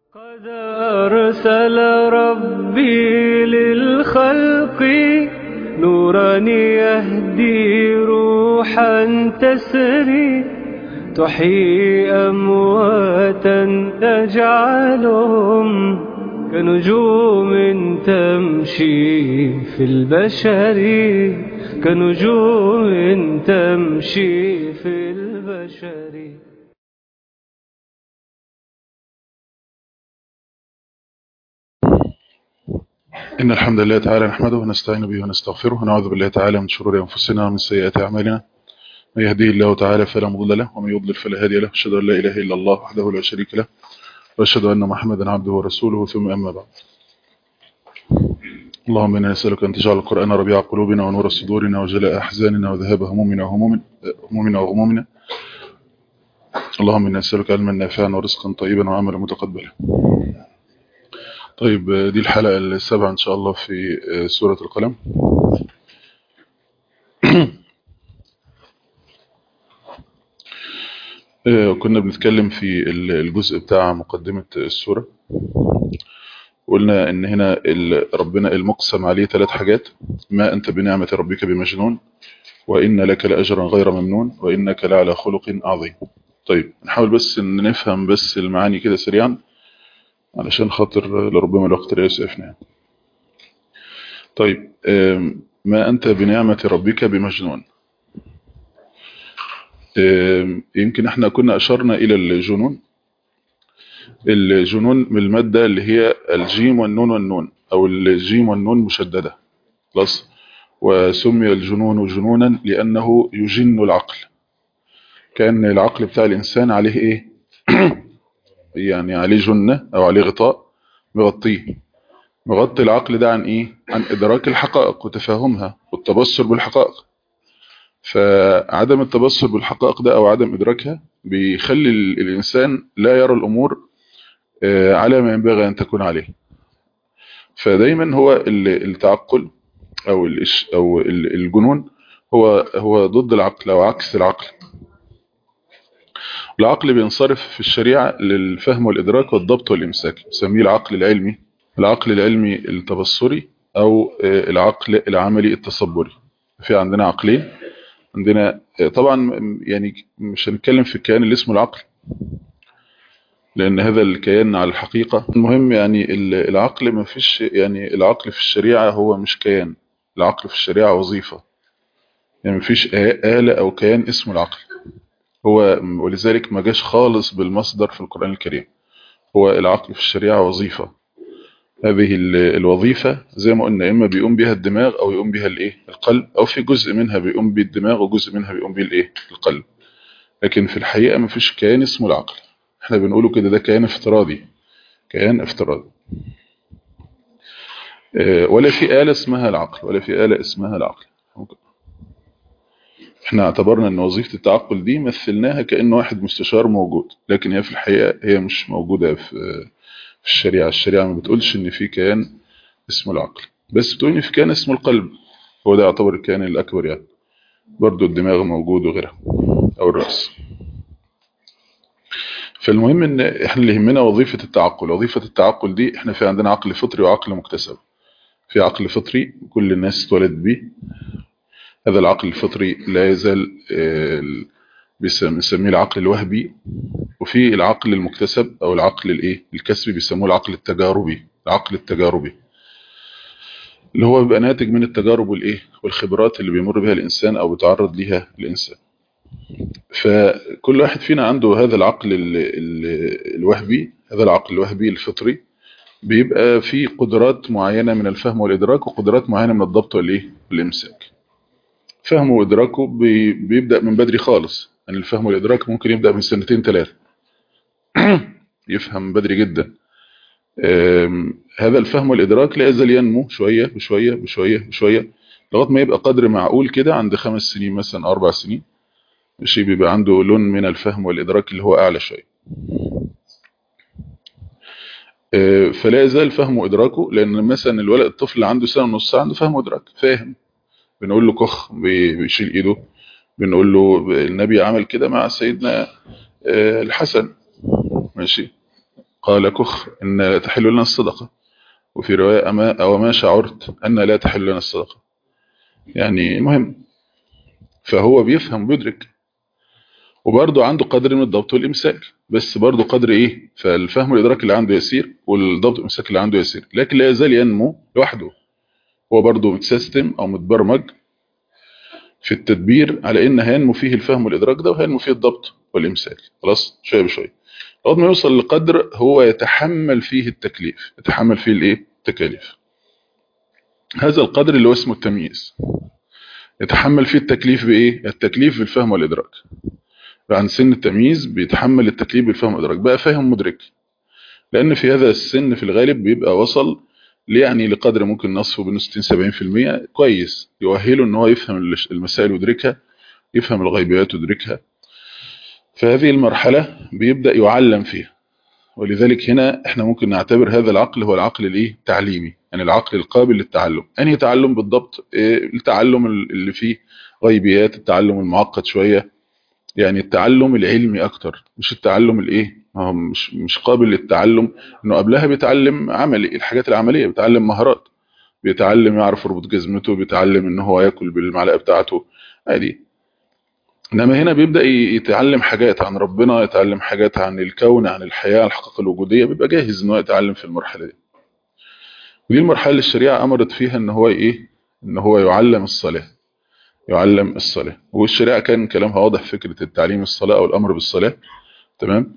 قد أرسل ربي للخلق نورا يهدي روحا تسري تحيي أمواتا تجعلهم كنجوم تمشي في البشر كنجوم تمشي في البشر إن الحمد لله تعالى نحمده ونستعين به ونستغفره ونعوذ بالله تعالى من شرور أنفسنا ومن سيئات أعمالنا من يهديه الله تعالى فلا مضل له ومن يضلل فلا هادي له أشهد أن لا إله إلا الله وحده لا شريك له وأشهد أن محمدا عبده ورسوله ثم أما بعد اللهم إنا نسألك أن تجعل القرآن ربيع قلوبنا ونور صدورنا وجلاء أحزاننا وذهاب همومنا وهمومنا همومنا وغمومنا اللهم إنا نسألك علما نافعا ورزقا طيبا وعملا متقبلا طيب دي الحلقة السابعة إن شاء الله في سورة القلم كنا بنتكلم في الجزء بتاع مقدمة السورة قلنا ان هنا ربنا المقسم عليه ثلاث حاجات ما انت بنعمة ربك بمجنون وان لك لأجرا غير ممنون وانك لعلى خلق عظيم طيب نحاول بس ان نفهم بس المعاني كده سريعا علشان خاطر لربما الوقت لا يسعفنا طيب ما أنت بنعمة ربك بمجنون يمكن احنا كنا أشرنا إلى الجنون الجنون من المادة اللي هي الجيم والنون والنون أو الجيم والنون مشددة خلاص وسمي الجنون جنونا لأنه يجن العقل كان العقل بتاع الإنسان عليه إيه يعني عليه جنة أو عليه غطاء مغطيه مغطي العقل ده عن إيه؟ عن إدراك الحقائق وتفاهمها والتبصر بالحقائق فعدم التبصر بالحقائق ده أو عدم إدراكها بيخلي الإنسان لا يرى الأمور على ما ينبغي أن تكون عليه فدايما هو التعقل أو أو الجنون هو هو ضد العقل أو عكس العقل العقل بينصرف في الشريعة للفهم والإدراك والضبط والإمساك نسميه العقل العلمي العقل العلمي التبصري أو العقل العملي التصبري في عندنا عقلين عندنا طبعا يعني مش هنتكلم في الكيان اللي اسمه العقل لأن هذا الكيان على الحقيقة المهم يعني العقل ما فيش يعني العقل في الشريعة هو مش كيان العقل في الشريعة وظيفة يعني ما فيش آلة أو كيان اسمه العقل هو ولذلك ما جاش خالص بالمصدر في القرآن الكريم هو العقل في الشريعة وظيفة هذه الوظيفة زي ما قلنا إما بيقوم بها الدماغ أو يقوم بها الإيه القلب أو في جزء منها بيقوم به الدماغ وجزء منها بيقوم به الإيه القلب لكن في الحقيقة ما فيش كيان اسمه العقل احنا بنقوله كده ده كيان افتراضي كيان افتراضي ولا في آلة اسمها العقل ولا في آلة اسمها العقل احنا اعتبرنا ان وظيفة التعقل دي مثلناها كأن واحد مستشار موجود لكن هي في الحقيقة هي مش موجودة في, في الشريعة الشريعة ما بتقولش ان في كيان اسمه العقل بس بتقول ان في كيان اسمه القلب هو ده يعتبر الكيان الاكبر يعني برضو الدماغ موجود وغيرها او الرأس فالمهم ان احنا اللي يهمنا وظيفة التعقل وظيفة التعقل دي احنا في عندنا عقل فطري وعقل مكتسب في عقل فطري كل الناس اتولد بيه هذا العقل الفطري لا يزال بنسميه العقل الوهبي وفي العقل المكتسب او العقل الايه الكسبي بيسموه العقل التجاربي العقل التجاربي اللي هو بيبقى ناتج من التجارب والايه والخبرات اللي بيمر بها الانسان او بيتعرض ليها الانسان فكل واحد فينا عنده هذا العقل ال ال الوهبي هذا العقل الوهبي الفطري بيبقى فيه قدرات معينة من الفهم والإدراك وقدرات معينة من الضبط والإيه والإمساك فهمه وإدراكه بيبدأ من بدري خالص يعني الفهم والإدراك ممكن يبدأ من سنتين ثلاثة يفهم بدري جدا هذا الفهم والإدراك لا يزال ينمو شوية بشوية بشوية بشوية لغاية ما يبقى قدر معقول كده عند خمس سنين مثلا أربع سنين شيء بيبقى عنده لون من الفهم والإدراك اللي هو أعلى شوية فلا يزال فهمه وإدراكه لأن مثلا الولد الطفل اللي عنده سنة ونص عنده فهم وإدراك فاهم بنقول له كخ بيشيل ايده بنقول له النبي عمل كده مع سيدنا الحسن ماشي قال كخ إن لا تحل لنا الصدقة وفي رواية أما أو ما شعرت أن لا تحل لنا الصدقة يعني مهم فهو بيفهم وبيدرك وبرضه عنده قدر من الضبط والإمساك بس برضه قدر إيه فالفهم والإدراك اللي عنده يسير والضبط والإمساك اللي عنده يسير لكن لا يزال ينمو لوحده هو برضه متسيستم أو متبرمج في التدبير على إن هينمو فيه الفهم والإدراك ده وهينمو فيه الضبط والإمساك خلاص شوية بشوية لغايه ما يوصل لقدر هو يتحمل فيه التكليف يتحمل فيه الايه التكاليف هذا القدر اللي هو اسمه التمييز يتحمل فيه التكليف بايه التكليف بالفهم والادراك عن سن التمييز بيتحمل التكليف بالفهم والادراك بقى فاهم مدرك لان في هذا السن في الغالب بيبقى وصل يعني لقدر ممكن نصفه بين 60 70% كويس يؤهله ان هو يفهم المسائل ويدركها يفهم الغيبيات ويدركها فهذه المرحلة بيبدأ يعلم فيها ولذلك هنا احنا ممكن نعتبر هذا العقل هو العقل الايه التعليمي يعني العقل القابل للتعلم انهي تعلم بالضبط إيه التعلم اللي فيه غيبيات التعلم المعقد شوية يعني التعلم العلمي اكتر مش التعلم الايه مش مش قابل للتعلم انه قبلها بيتعلم عملي الحاجات العملية بيتعلم مهارات بيتعلم يعرف يربط جزمته بيتعلم ان هو ياكل بالمعلقه بتاعته عادي انما هنا بيبدا يتعلم حاجات عن ربنا يتعلم حاجات عن الكون عن الحياه الحقيقه الوجوديه بيبقى جاهز ان هو يتعلم في المرحله دي ودي المرحله اللي الشريعه امرت فيها ان هو ايه ان هو يعلم الصلاه يعلم الصلاه والشريعه كان كلامها واضح فكره التعليم الصلاه او الامر بالصلاه تمام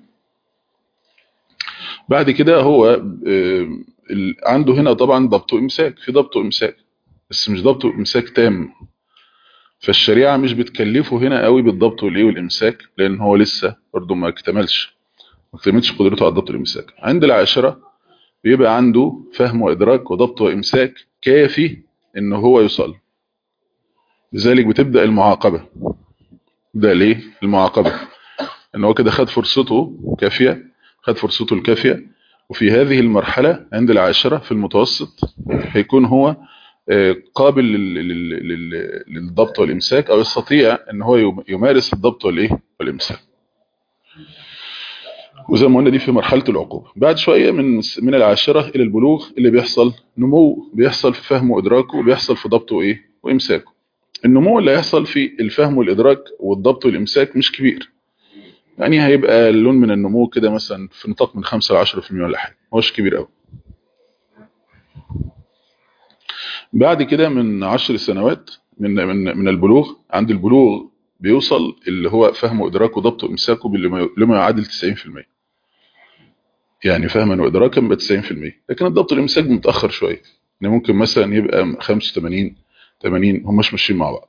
بعد كده هو عنده هنا طبعا ضبط وامساك في ضبط وامساك بس مش ضبط وامساك تام فالشريعة مش بتكلفه هنا قوي بالضبط والايه والامساك لان هو لسه برضه ما اكتملش ما اكتملش قدرته على الضبط والامساك عند العاشرة بيبقى عنده فهم وادراك وضبط وامساك كافي ان هو يصل لذلك بتبدا المعاقبه ده ليه المعاقبه ان هو كده خد فرصته كافيه خد فرصته الكافيه وفي هذه المرحله عند العاشرة في المتوسط هيكون هو قابل للضبط والامساك او يستطيع ان هو يمارس الضبط والايه والامساك وزي ما قلنا دي في مرحله العقوبه بعد شويه من من العاشره الى البلوغ اللي بيحصل نمو بيحصل في فهمه وادراكه وبيحصل في ضبطه وايه وامساكه النمو اللي هيحصل في الفهم والادراك والضبط والامساك مش كبير يعني هيبقى اللون من النمو كده مثلا في نطاق من 5 ل 10% ولا حاجه مش كبير قوي بعد كده من عشر سنوات من من من البلوغ عند البلوغ بيوصل اللي هو فهم وادراك وضبط وامساكه لما يعادل 90% يعني فهما وادراكا ب 90% لكن الضبط والامساك متاخر شويه يعني ممكن مثلا يبقى 85 80 هم مش ماشيين مع بعض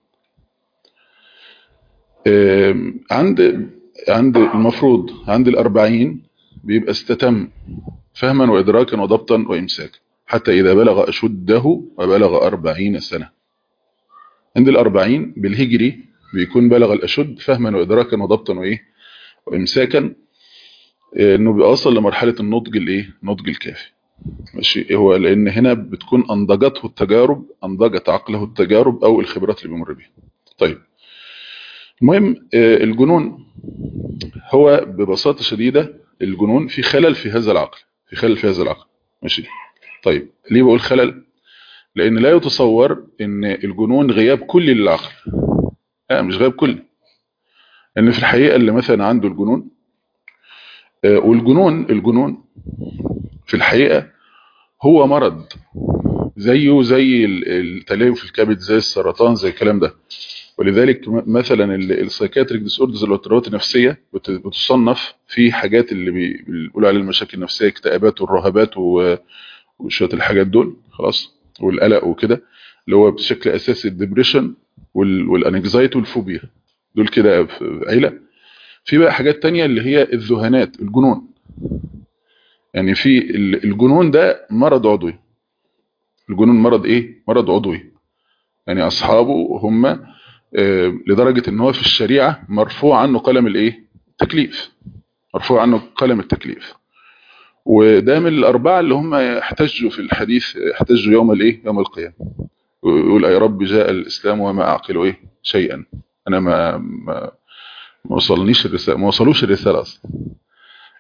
عند عند المفروض عند ال40 بيبقى استتم فهما وادراكا وضبطا وامساكا حتى إذا بلغ أشده وبلغ أربعين سنة عند الأربعين بالهجري بيكون بلغ الأشد فهما وإدراكا وضبطا وإيه وإمساكا إنه بيوصل لمرحلة النضج الإيه النضج الكافي ماشي هو لأن هنا بتكون أنضجته التجارب أنضجت عقله التجارب أو الخبرات اللي بيمر بيها طيب المهم الجنون هو ببساطة شديدة الجنون في خلل في هذا العقل في خلل في هذا العقل ماشي طيب ليه بقول خلل لان لا يتصور ان الجنون غياب كلي للعقل لا مش غياب كلي ان في الحقيقه اللي مثلا عنده الجنون والجنون الجنون في الحقيقه هو مرض زيه زي التليف في الكبد زي السرطان زي الكلام ده ولذلك مثلا السايكاتريك ديس اوردرز الاضطرابات النفسيه بتصنف في حاجات اللي بيقولوا عليها المشاكل النفسيه اكتئابات والرهبات وشويه الحاجات دول خلاص والقلق وكده اللي هو بشكل اساسي الدبريشن والانكزايتي والفوبيا دول كده في عيله في بقى حاجات تانية اللي هي الذهانات الجنون يعني في الجنون ده مرض عضوي الجنون مرض ايه مرض عضوي يعني اصحابه هم لدرجة ان هو في الشريعة مرفوع عنه قلم الايه التكليف مرفوع عنه قلم التكليف وده من الاربعة اللي هم احتجوا في الحديث احتجوا يوم الايه يوم القيامة ويقول يا رب جاء الاسلام وما اعقل ايه شيئا انا ما ما ما وصلنيش الرسالة ما وصلوش الرسالة اصلا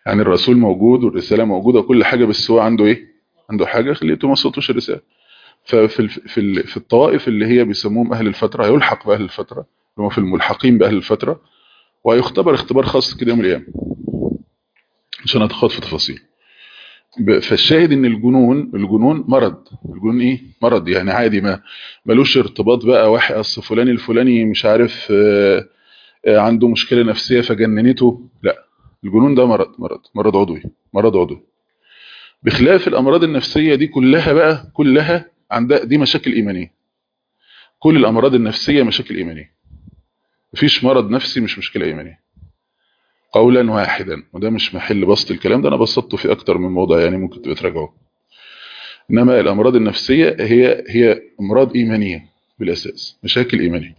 يعني الرسول موجود والرسالة موجودة وكل حاجة بس هو عنده ايه عنده حاجة خليته ما صوتوش الرسالة ففي الف- في ال- في الطوائف اللي هي بيسموهم اهل الفترة هيلحق باهل الفترة اللي هم في الملحقين باهل الفترة وهيختبر اختبار خاص كده يوم القيامة عشان اتخوض في تفاصيل ب- فالشاهد ان الجنون الجنون مرض الجنون ايه مرض يعني عادي ما ملوش ارتباط بقى واحد اصل فلان الفلاني مش عارف آه، آه، عنده مشكلة نفسية فجننته لا الجنون ده مرض مرض مرض عضوي مرض عضوي بخلاف الامراض النفسية دي كلها بقى كلها عندها دي مشاكل ايمانية كل الامراض النفسية مشاكل ايمانية مفيش مرض نفسي مش مشكلة ايمانية قولا واحدا وده مش محل بسط الكلام ده انا بسطته في اكتر من موضع يعني ممكن تبقى تراجعوه انما الامراض النفسيه هي هي امراض ايمانيه بالاساس مشاكل ايمانيه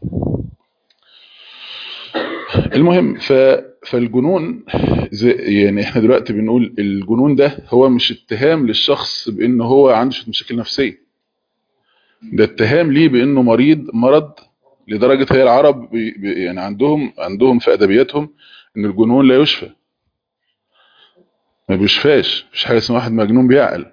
المهم ف فالجنون زي يعني احنا دلوقتي بنقول الجنون ده هو مش اتهام للشخص بان هو عنده مشاكل نفسيه ده اتهام ليه بانه مريض مرض لدرجه هي العرب بي بي- يعني عندهم عندهم في ادبياتهم ان الجنون لا يشفى ما بيشفاش مفيش حاجه اسمها واحد مجنون بيعقل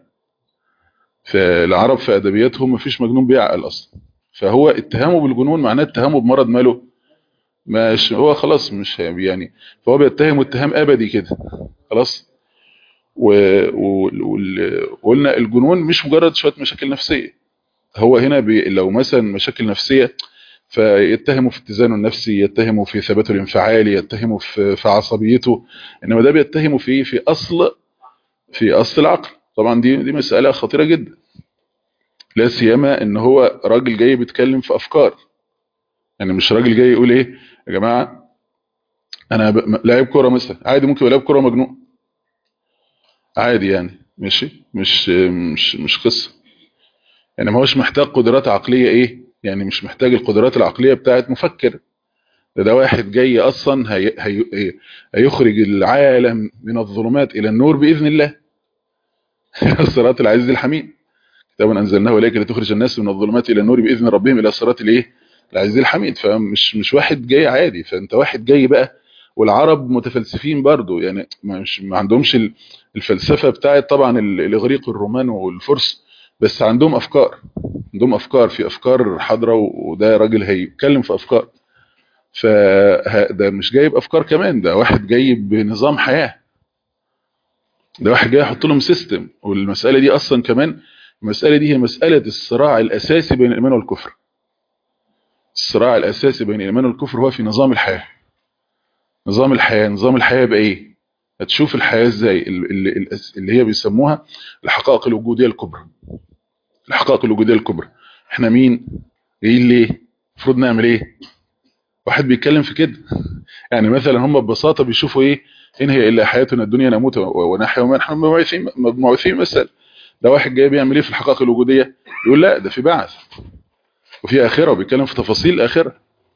فالعرب في ادبياتهم مفيش مجنون بيعقل اصلا فهو اتهامه بالجنون معناه اتهامه بمرض ماله مش هو خلاص مش هي- يعني فهو بيتهم اتهام ابدي كده خلاص و- و- وال- وقلنا الجنون مش مجرد شويه مشاكل نفسيه هو هنا بي لو مثلا مشاكل نفسيه فيتهمه في اتزانه النفسي يتهمه في ثباته الانفعالي يتهمه في في عصبيته انما ده بيتهمه في إيه؟ في اصل في اصل العقل طبعا دي دي مساله خطيره جدا لا سيما ان هو راجل جاي بيتكلم في افكار يعني مش راجل جاي يقول ايه يا جماعه انا ب- م- لاعب كوره مثلا عادي ممكن يبقى لاعب كوره مجنون عادي يعني ماشي مش مش مش قصه يعني ما هوش محتاج قدرات عقليه ايه يعني مش محتاج القدرات العقليه بتاعت مفكر ده, ده واحد جاي اصلا هي هي هي- هيخرج العالم من الظلمات الى النور باذن الله الصراط العزيز الحميد كتابا انزلناه اليك لتخرج الناس من الظلمات الى النور باذن ربهم الى الصراط الايه العزيز الحميد فمش مش واحد جاي عادي فانت واحد جاي بقى والعرب متفلسفين برضو يعني مش ما عندهمش ال- الفلسفه بتاعت طبعا ال- الاغريق والرومان والفرس بس عندهم افكار عندهم افكار في افكار حاضره وده راجل هيتكلم في افكار فده مش جايب افكار كمان ده واحد جايب بنظام حياه ده واحد جاي يحط لهم سيستم والمساله دي اصلا كمان المساله دي هي مساله الصراع الاساسي بين الايمان والكفر الصراع الاساسي بين الايمان والكفر هو في نظام الحياه نظام الحياه نظام الحياه يبقى ايه هتشوف الحياه ازاي ال- ال- الأس- اللي هي بيسموها الحقائق الوجوديه الكبرى الحقائق الوجوديه الكبرى احنا مين جايين ليه المفروض نعمل ايه واحد بيتكلم في كده يعني مثلا هم ببساطه بيشوفوا ايه ان هي الا حياتنا الدنيا نموت و- ونحيا وما نحن مبعوثين مبعوثين مثلا ده واحد جاي بيعمل ايه في الحقائق الوجوديه يقول لا ده في بعث وفي اخره وبيتكلم في تفاصيل الاخره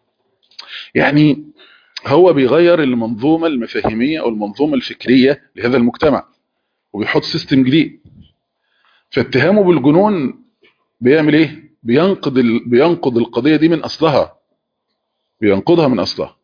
يعني هو بيغير المنظومه المفاهيميه او المنظومه الفكريه لهذا المجتمع وبيحط سيستم جديد فاتهامه بالجنون بيعمل ايه بينقض ال... بينقض القضيه دي من اصلها بينقضها من اصلها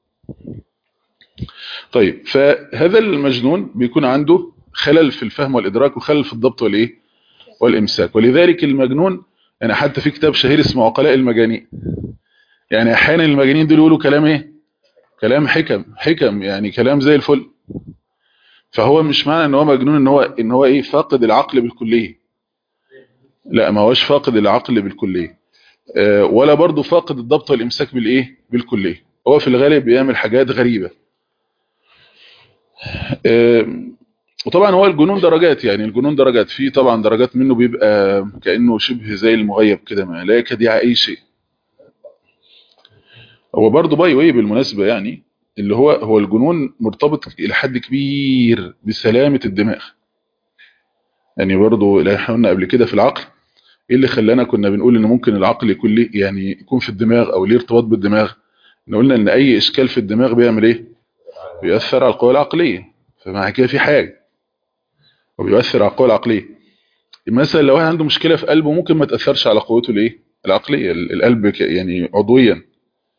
طيب فهذا المجنون بيكون عنده خلل في الفهم والادراك وخلل في الضبط والايه والامساك ولذلك المجنون يعني حتى في كتاب شهير اسمه عقلاء المجانين يعني احيانا المجانين دول يقولوا كلام ايه كلام حكم حكم يعني كلام زي الفل فهو مش معنى ان هو مجنون ان هو ان هو ايه فاقد العقل بالكليه لا ما هوش فاقد العقل بالكليه آه، ولا برضه فاقد الضبط والامساك بالايه بالكليه هو في الغالب بيعمل حاجات غريبه آه، وطبعا هو الجنون درجات يعني الجنون درجات في طبعا درجات منه بيبقى كانه شبه زي المغيب كده ما لا يكاد يعي اي شيء هو برضه باي واي بالمناسبه يعني اللي هو هو الجنون مرتبط الى حد كبير بسلامه الدماغ يعني برضه اللي احنا قلنا قبل كده في العقل ايه اللي خلانا كنا بنقول ان ممكن العقل يكون ليه يعني يكون في الدماغ او ليه ارتباط بالدماغ إن قلنا ان اي اشكال في الدماغ بيعمل ايه بيأثر على القوى العقليه فمع كده في حاجه وبيؤثر على القوى العقليه مثلا لو واحد عنده مشكله في قلبه ممكن ما تاثرش على قوته الايه العقليه ال- القلب ك- يعني عضويا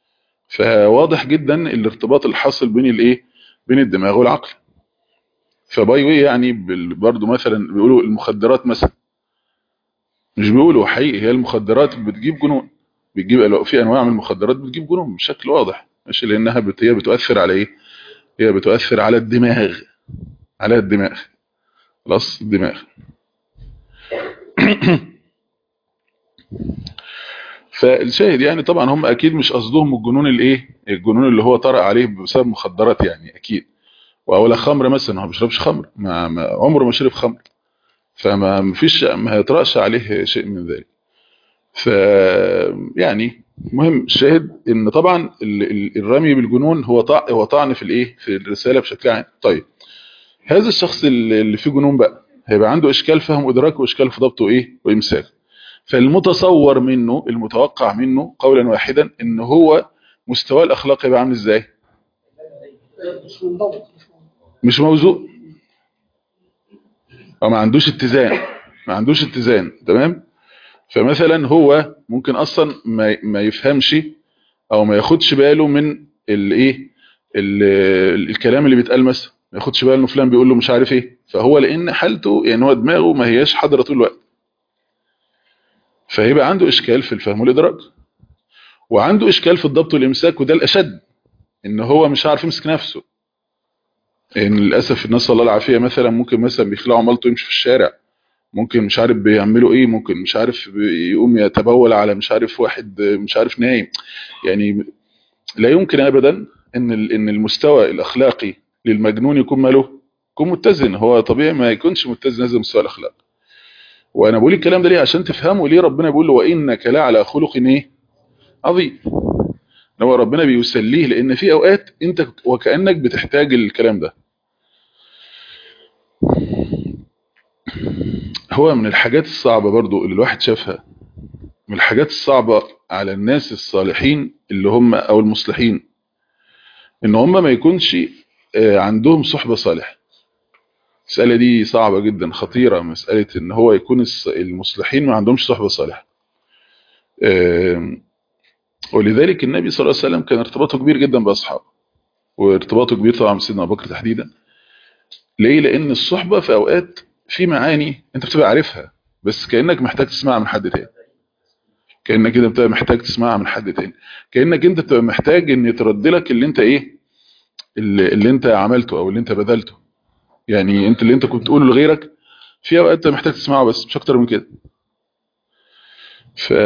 فواضح جدا الارتباط الحاصل بين الايه بين الدماغ والعقل فباي واي يعني بال- برضو مثلا بيقولوا المخدرات مثلا مش بيقولوا حقيقي هي المخدرات بتجيب جنون بتجيب في انواع من المخدرات بتجيب جنون بشكل واضح ماشي لانها بت... هي بتؤثر على ايه هي بتؤثر على الدماغ على الدماغ خلاص الدماغ فالشاهد يعني طبعا هم اكيد مش قصدهم الجنون الايه الجنون اللي هو طرأ عليه بسبب مخدرات يعني اكيد واولا خمر مثلا هو ما بيشربش خمر ما ما- عمره ما شرب خمر فما ما فيش ما يطرأش عليه شيء من ذلك ف يعني مهم الشاهد ان طبعا ال- ال- الرمي بالجنون هو طع هو طعن في الايه في الرساله بشكل عام طيب هذا الشخص اللي اللي فيه جنون بقى هيبقى عنده اشكال فهم وادراك واشكال في ضبط وايه وامساك فالمتصور منه المتوقع منه قولا واحدا ان هو مستواه الاخلاقي يبقى عامل ازاي مش منضبط مش منضبط. مش موزون او ما عندوش اتزان ما عندوش اتزان تمام فمثلا هو ممكن اصلا ما ما يفهمش او ما ياخدش باله من الايه ال- الكلام اللي بيتقال مثلا ما ياخدش باله ان فلان بيقول له مش عارف ايه فهو لان حالته يعني هو دماغه ما هياش حاضره طول الوقت فهيبقى عنده اشكال في الفهم والادراك وعنده اشكال في الضبط والامساك وده الاشد ان هو مش عارف يمسك نفسه ان للاسف الناس الله العافيه مثلا ممكن مثلا بيخلعوا مالته يمشي في الشارع ممكن مش عارف بيعملوا ايه ممكن مش عارف يقوم يتبول على مش عارف واحد مش عارف نايم يعني لا يمكن ابدا ان ال- ان المستوى الاخلاقي للمجنون يكون ماله يكون متزن هو طبيعي ما يكونش متزن هذا المستوى الاخلاقي وانا بقول الكلام ده ليه عشان تفهموا ليه ربنا بيقول له وانك لا على خلق ايه عظيم إن هو ربنا بيسليه لان في اوقات انت وكانك بتحتاج الكلام ده هو من الحاجات الصعبة برضو اللي الواحد شافها من الحاجات الصعبة على الناس الصالحين اللي هم او المصلحين ان هم ما يكونش آه، عندهم صحبة صالحة المسألة دي صعبة جدا خطيرة مسألة ان هو يكون الص- المصلحين ما عندهمش صحبة صالحة آم، ولذلك النبي صلى الله عليه وسلم كان ارتباطه كبير جدا بأصحابه وارتباطه كبير طبعا بسيدنا أبو بكر تحديدا ليه لأن الصحبة في أوقات في معاني أنت بتبقى عارفها بس كأنك محتاج تسمعها من حد تاني كأنك كده بتبقى محتاج تسمعها من حد تاني كأنك أنت بتبقى محتاج إن يترد لك اللي أنت إيه اللي, اللي أنت عملته أو اللي أنت بذلته يعني أنت اللي أنت كنت تقوله لغيرك في أوقات أنت محتاج تسمعه بس مش أكتر من كده ف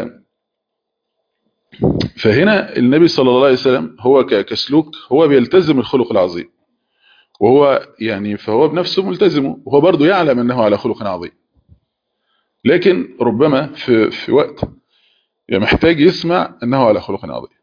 فهنا النبي صلى الله عليه وسلم هو ك- كسلوك هو بيلتزم الخلق العظيم وهو يعني فهو بنفسه ملتزمه وهو برضه يعلم انه على خلق عظيم لكن ربما في في وقت يعني محتاج يسمع انه على خلق عظيم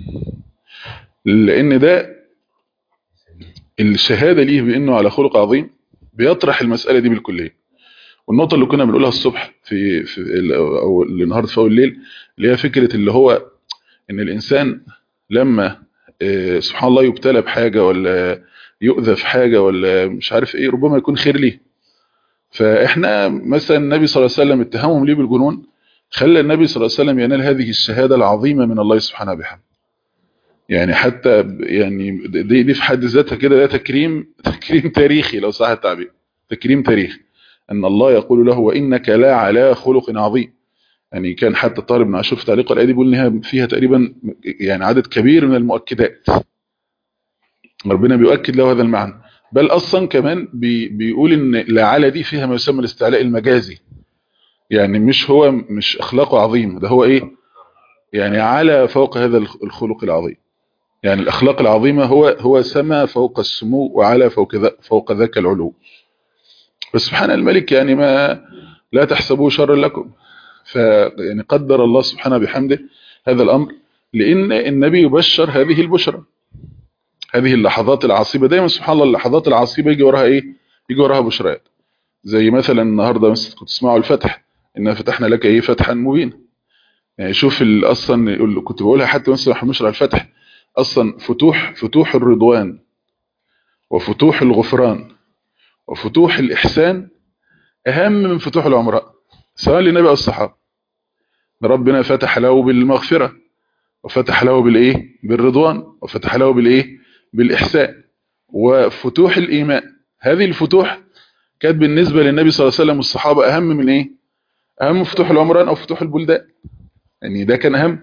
لان ده الشهاده ليه بانه على خلق عظيم بيطرح المساله دي بالكليه والنقطه اللي كنا بنقولها الصبح في في ال- او النهارده في اول الليل اللي هي فكره اللي هو ان الانسان لما آه، سبحان الله يبتلى بحاجه ولا يؤذى في حاجه ولا مش عارف ايه ربما يكون خير ليه فاحنا مثلا النبي صلى الله عليه وسلم اتهامهم ليه بالجنون خلى النبي صلى الله عليه وسلم ينال هذه الشهاده العظيمه من الله سبحانه وبحمده يعني حتى ب- يعني دي, دي في حد ذاتها كده ده تكريم تكريم تاريخي لو صح التعبير تكريم تاريخي ان الله يقول له وانك لا على خلق عظيم يعني كان حتى طالب بن عاشور في تعليق الايه دي بيقول انها فيها تقريبا يعني عدد كبير من المؤكدات ربنا بيؤكد له هذا المعنى بل اصلا كمان بي بيقول ان العلى دي فيها ما يسمى الاستعلاء المجازي يعني مش هو مش اخلاقه عظيم ده هو ايه يعني على فوق هذا الخ- الخلق العظيم يعني الاخلاق العظيمه هو هو سما فوق السمو وعلى فوق ذا فوق ذاك العلو فسبحان الملك يعني ما لا تحسبوه شرا لكم فيعني قدر الله سبحانه بحمده هذا الامر لان النبي يبشر هذه البشرى هذه اللحظات العصيبه دايما سبحان الله اللحظات العصيبه يجي وراها ايه يجي وراها بشرات زي مثلا النهارده مثلا كنت تسمعوا الفتح إنا فتحنا لك ايه فتحا مبينا يعني شوف ال- اصلا يقول- كنت بقولها حتى مثلا احنا بنشرح الفتح اصلا فتوح فتوح الرضوان وفتوح الغفران وفتوح الاحسان اهم من فتوح العمراء سواء للنبي او الصحابه ربنا فتح له بالمغفره وفتح له بالايه بالرضوان وفتح له بالايه بالاحسان وفتوح الايمان هذه الفتوح كانت بالنسبة للنبي صلى الله عليه وسلم والصحابة أهم من إيه أهم من فتوح العمران أو فتوح البلدان يعني ده كان أهم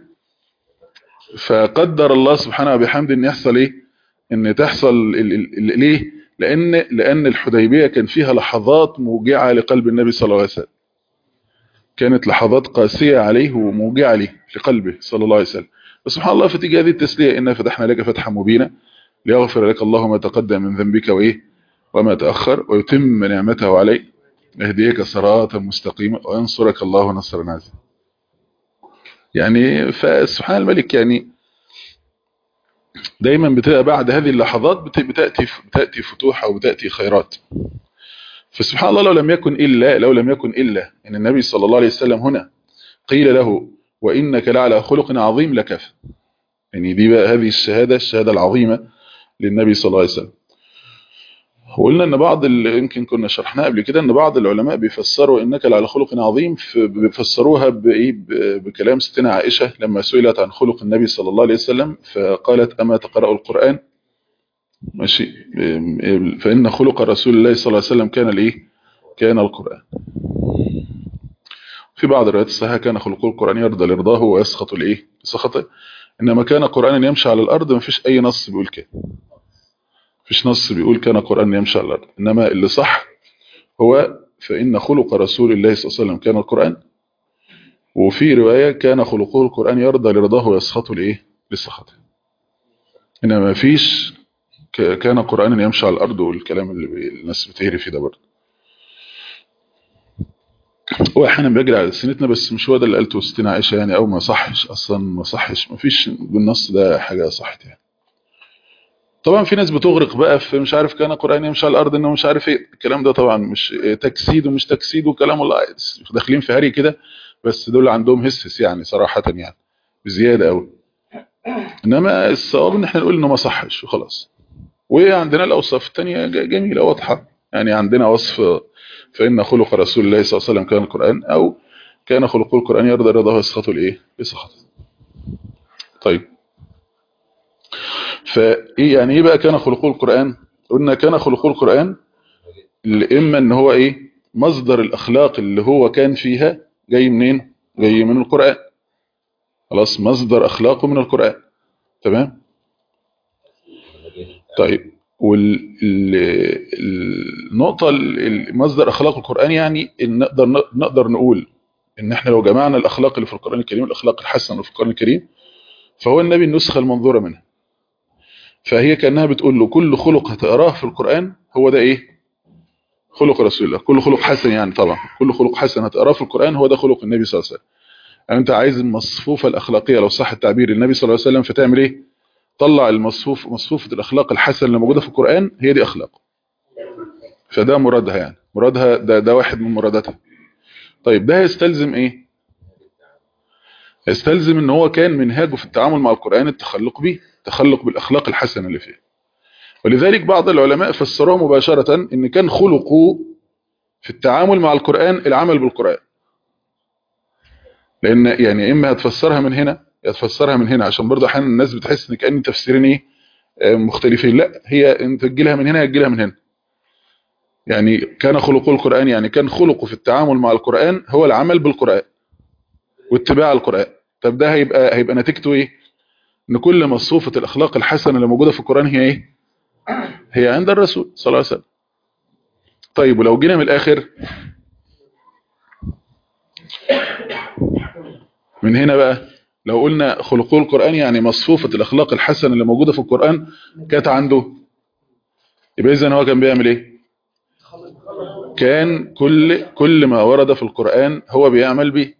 فقدر الله سبحانه وبحمده ان يحصل ايه ان تحصل ال- ال- ال- ليه لان لان الحديبيه كان فيها لحظات موجعه لقلب النبي صلى الله عليه وسلم كانت لحظات قاسيه عليه وموجعه ليه لقلبه صلى الله عليه وسلم فسبحان الله فتيجي هذه التسليه انا فتحنا لك فتحا مبينا ليغفر لك الله ما تقدم من ذنبك وايه وما تاخر ويتم نعمته عليك يهديك صراطا مستقيما وينصرك الله نصرا عزيزا يعني فسبحان الملك يعني دايما بتبقى بعد هذه اللحظات بت- بتأتي بتأتي فتوح أو بتأتي خيرات فسبحان الله لو لم يكن إلا لو لم يكن إلا أن النبي صلى الله عليه وسلم هنا قيل له وإنك لعلى خلق عظيم لكفى يعني دي بقى هذه الشهادة الشهادة العظيمة للنبي صلى الله عليه وسلم وقلنا ان بعض ال- يمكن كنا شرحناها قبل كده ان بعض العلماء بيفسروا انك لعلى خلق عظيم في- بيفسروها بايه ب- بكلام ستنا عائشه لما سئلت عن خلق النبي صلى الله عليه وسلم فقالت اما تقرا القران ماشي ام- فان خلق رسول الله صلى الله عليه وسلم كان الايه كان القران في بعض الروايات الصحيحه كان خلق القران يرضى لرضاه ويسخط الايه سخطه انما كان قرانا يمشي على الارض ما فيش اي نص بيقول كده مفيش نص بيقول كان قرآن يمشي على الأرض إنما اللي صح هو فإن خلق رسول الله صلى الله عليه وسلم كان القرآن وفي رواية كان خلقه القرآن يرضى لرضاه ويسخطه لإيه لسخطه إنما ما فيش ك- كان قرآن يمشي على الأرض والكلام اللي بي- الناس بتهري فيه ده برضه هو احيانا بيجري على سنتنا بس مش هو ده اللي قالته ستنا عائشة يعني او ما صحش اصلا ما صحش ما فيش بالنص ده حاجة صحت يعني طبعا في ناس بتغرق بقى في مش عارف كان قرآن يمشي على الارض انه مش عارف ايه الكلام ده طبعا مش تجسيد ومش تجسيد وكلام الله داخلين في هري كده بس دول عندهم هسس يعني صراحة يعني بزيادة قوي انما الصواب ان احنا نقول انه ما صحش وخلاص وعندنا الاوصاف الثانيه ج- جميله واضحه يعني عندنا وصف فان خلق رسول الله صلى الله عليه وسلم كان القران او كان خلق القران يرضى رضاه ويسخطه الايه بسخطه طيب فايه يعني ايه بقى كان خلق القران قلنا كان خلق القران اللي اما ان هو ايه مصدر الاخلاق اللي هو كان فيها جاي منين جاي من القران خلاص مصدر اخلاقه من القران تمام طيب والنقطة مصدر أخلاق القرآن يعني إن نقدر نقدر نقول إن إحنا لو جمعنا الأخلاق اللي في القرآن الكريم الأخلاق الحسنة اللي في القرآن الكريم فهو النبي النسخة المنظورة منها فهي كأنها بتقول له كل خلق هتقراه في القرآن هو ده إيه خلق رسول الله كل خلق حسن يعني طبعا كل خلق حسن هتقراه في القرآن هو ده خلق النبي صلى الله عليه وسلم يعني أنت عايز المصفوفة الأخلاقية لو صح التعبير النبي صلى الله عليه وسلم فتعمل إيه طلع المصفوف مصفوفة الأخلاق الحسنة اللي موجودة في القرآن هي دي أخلاق فده مرادها يعني مرادها ده, ده واحد من مراداتها طيب ده يستلزم ايه يستلزم ان هو كان منهاجه في التعامل مع القرآن التخلق به التخلق بالأخلاق الحسنة اللي فيه ولذلك بعض العلماء فسروها مباشرة ان كان خلقه في التعامل مع القرآن العمل بالقرآن لان يعني اما هتفسرها من هنا يتفسرها من هنا عشان برضه احيانا الناس بتحس ان كان تفسيرين ايه مختلفين لا هي انت تجيلها من هنا تجيلها من هنا يعني كان خلقه القرآن يعني كان خلقه في التعامل مع القرآن هو العمل بالقرآن واتباع القرآن طب ده هيبقى هيبقى نتيجته ايه ان كل مصفوفة الاخلاق الحسنة اللي موجودة في القرآن هي ايه هي عند الرسول صلى الله عليه وسلم طيب ولو جينا من الاخر من هنا بقى لو قلنا خلقه القرآن يعني مصفوفة الأخلاق الحسنة اللي موجودة في القرآن كانت عنده يبقى إذن هو كان بيعمل إيه كان كل كل ما ورد في القرآن هو بيعمل به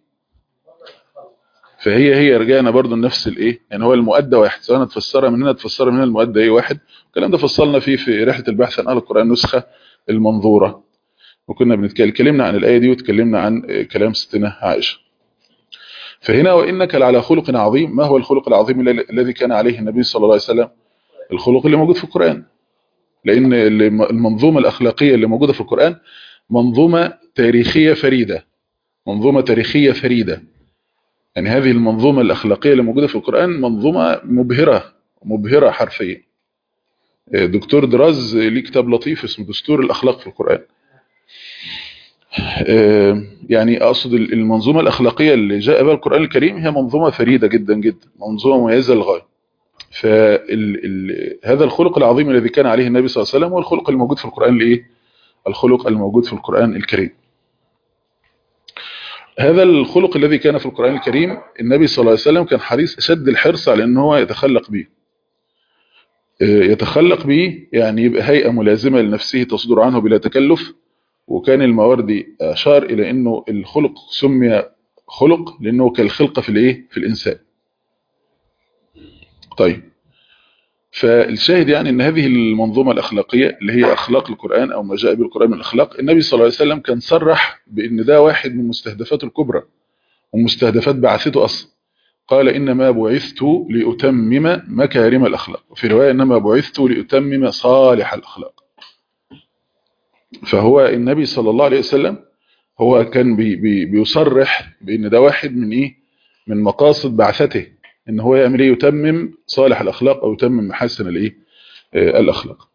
فهي هي رجعنا برضو لنفس الايه يعني هو المؤدى واحد سواء تفسرها من هنا تفسرها من هنا المؤدى ايه واحد الكلام ده فصلنا فيه في رحلة البحث عن اهل القرآن نسخة المنظورة وكنا بنتكلم اتكلمنا عن الآية دي وتكلمنا عن كلام ستنا عائشة فهنا وإنك لعلى خلق عظيم ما هو الخلق العظيم الذي كان عليه النبي صلى الله عليه وسلم الخلق اللي موجود في القرآن لأن المنظومة الأخلاقية اللي موجودة في القرآن منظومة تاريخية فريدة منظومة تاريخية فريدة يعني هذه المنظومة الأخلاقية اللي موجودة في القرآن منظومة مبهرة مبهرة حرفيا دكتور دراز ليه كتاب لطيف اسمه دستور الأخلاق في القرآن آه، يعني أقصد المنظومة الأخلاقية اللي جاء بها القرآن الكريم هي منظومة فريدة جدا جدا منظومة مميزة للغاية فهذا الخلق العظيم الذي كان عليه النبي صلى الله عليه وسلم هو الخلق الموجود في القرآن الإيه؟ الخلق الموجود في القرآن الكريم هذا الخلق الذي كان في القرآن الكريم النبي صلى الله عليه وسلم كان حريص أشد الحرص على أنه هو يتخلق به يتخلق به يعني يبقى هيئة ملازمة لنفسه تصدر عنه بلا تكلف وكان المواردي أشار إلى أنه الخلق سمي خلق لأنه كالخلقة في الإيه؟ في الإنسان طيب فالشاهد يعني أن هذه المنظومة الأخلاقية اللي هي أخلاق القرآن أو ما جاء بالقرآن من الأخلاق النبي صلى الله عليه وسلم كان صرح بأن ده واحد من مستهدفاته الكبرى ومستهدفات بعثته أصلا قال إنما بعثت لأتمم مكارم الأخلاق وفي رواية إنما بعثت لأتمم صالح الأخلاق فهو النبي صلى الله عليه وسلم هو كان بي بي بيصرح بأن ده واحد من إيه من مقاصد بعثته ان هو يعمل ايه يتمم صالح الاخلاق او يتمم محاسن الايه آه الاخلاق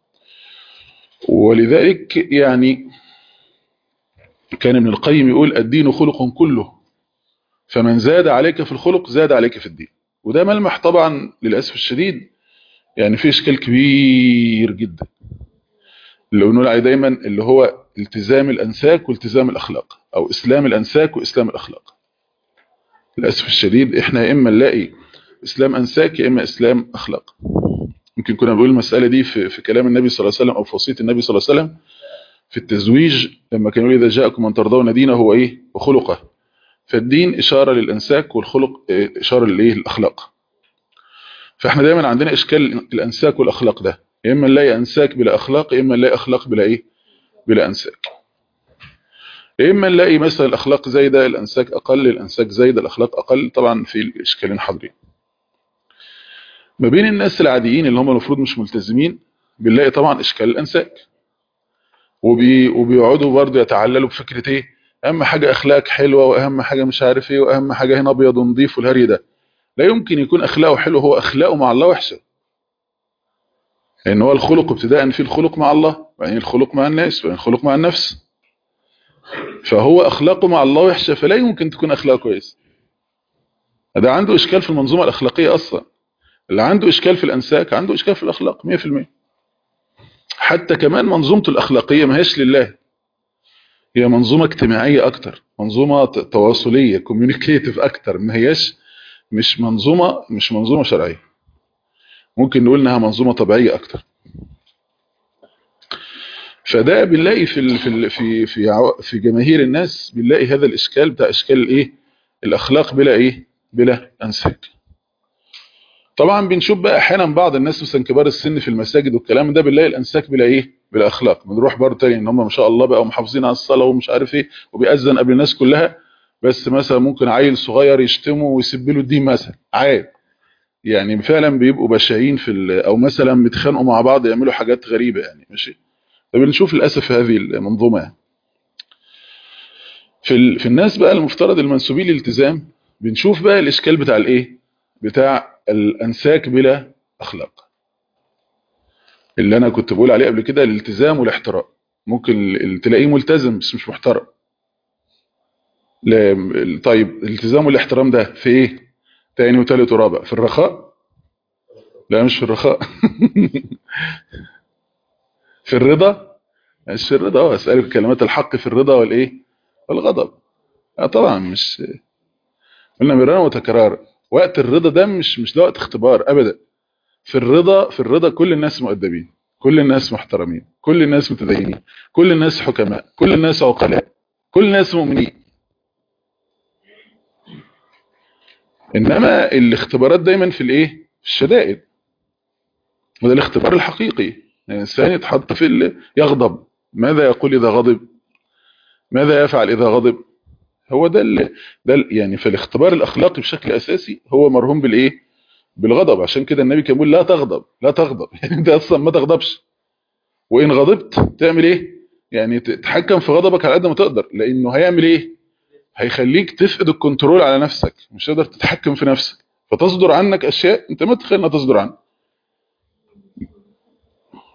ولذلك يعني كان ابن القيم يقول الدين خلق كله فمن زاد عليك في الخلق زاد عليك في الدين وده ملمح طبعا للاسف الشديد يعني في اشكال كبير جدا اللي بنقول عليه دايما اللي هو التزام الانساك والتزام الاخلاق او اسلام الانساك واسلام الاخلاق للاسف الشديد احنا يا اما نلاقي اسلام انساك يا اما اسلام اخلاق يمكن كنا بنقول المساله دي في, في كلام النبي صلى الله عليه وسلم او في وصيه النبي صلى الله عليه وسلم في التزويج لما كان يقول اذا جاءكم من ترضون دينه هو ايه وخلقه فالدين اشاره للانساك والخلق اشاره للايه الاخلاق فاحنا دايما عندنا اشكال الانساك والاخلاق ده يا اما نلاقي انساك بلا اخلاق يا اما نلاقي اخلاق بلا ايه بلا انساك يا اما نلاقي مثلا الاخلاق زايده الانساك اقل الانساك زايده الاخلاق اقل طبعا في الاشكالين حاضرين ما بين الناس العاديين اللي هم المفروض مش ملتزمين بنلاقي طبعا اشكال الانساك وبي وبيقعدوا برضه يتعللوا بفكره ايه اهم حاجه اخلاق حلوه واهم حاجه مش عارف ايه واهم حاجه هنا ابيض ونضيف والهري ده لا يمكن يكون اخلاقه حلو هو اخلاقه مع الله وحشه لان هو الخلق ابتداء في الخلق مع الله وبعدين الخلق مع الناس وبعدين الخلق مع النفس فهو اخلاقه مع الله وحشه فلا يمكن تكون اخلاقه كويس ده عنده اشكال في المنظومه الاخلاقيه اصلا اللي عنده اشكال في الانساك عنده اشكال في الاخلاق 100% حتى كمان منظومته الاخلاقيه ما هيش لله هي منظومه اجتماعيه اكتر منظومه تواصليه كوميونيكيتيف اكتر ما هيش مش منظومه مش منظومه شرعيه ممكن نقول انها منظومه طبيعيه اكتر فده بنلاقي في ال في ال في في في جماهير الناس بنلاقي هذا الاشكال بتاع اشكال الايه الاخلاق بلا ايه بلا انساك طبعا بنشوف بقى احيانا بعض الناس مثلا كبار السن في المساجد والكلام ده بنلاقي الانساك بلا ايه بلا اخلاق بنروح برضه تاني ان هم ما شاء الله بقى محافظين على الصلاه ومش عارف ايه وبيأذن قبل الناس كلها بس مثلا ممكن عيل صغير يشتمه ويسب له الدين مثلا عادي يعني فعلا بيبقوا بشعين في او مثلا بيتخانقوا مع بعض يعملوا حاجات غريبه يعني ماشي فبنشوف للاسف هذه المنظومه يعني. في في الناس بقى المفترض المنسوبين للالتزام بنشوف بقى الاشكال بتاع الايه بتاع الانساك بلا اخلاق اللي انا كنت بقول عليه قبل كده الالتزام والاحترام ممكن تلاقيه ملتزم بس مش محترم طيب الالتزام والاحترام ده في ايه تاني وتالت ورابع في الرخاء لا مش في الرخاء في الرضا مش في الرضا اه اسالك كلمات الحق في الرضا والايه والغضب اه طبعا مش قلنا مرارا وتكرارا وقت الرضا ده مش مش ده وقت اختبار ابدا في الرضا في الرضا كل الناس مؤدبين كل الناس محترمين كل الناس متدينين كل الناس حكماء كل الناس عقلاء كل الناس مؤمنين انما الاختبارات دايما في الايه في الشدائد وده الاختبار الحقيقي الانسان يتحط في اللي يغضب ماذا يقول اذا غضب ماذا يفعل اذا غضب هو ده اللي ده اللي يعني في الاختبار الاخلاقي بشكل اساسي هو مرهون بالايه بالغضب عشان كده النبي كان بيقول لا تغضب لا تغضب يعني انت اصلا ما تغضبش وان غضبت تعمل ايه يعني تتحكم في غضبك على قد ما تقدر لانه هيعمل ايه هيخليك تفقد الكنترول على نفسك مش تقدر تتحكم في نفسك فتصدر عنك اشياء انت ما تتخيل انها تصدر عنك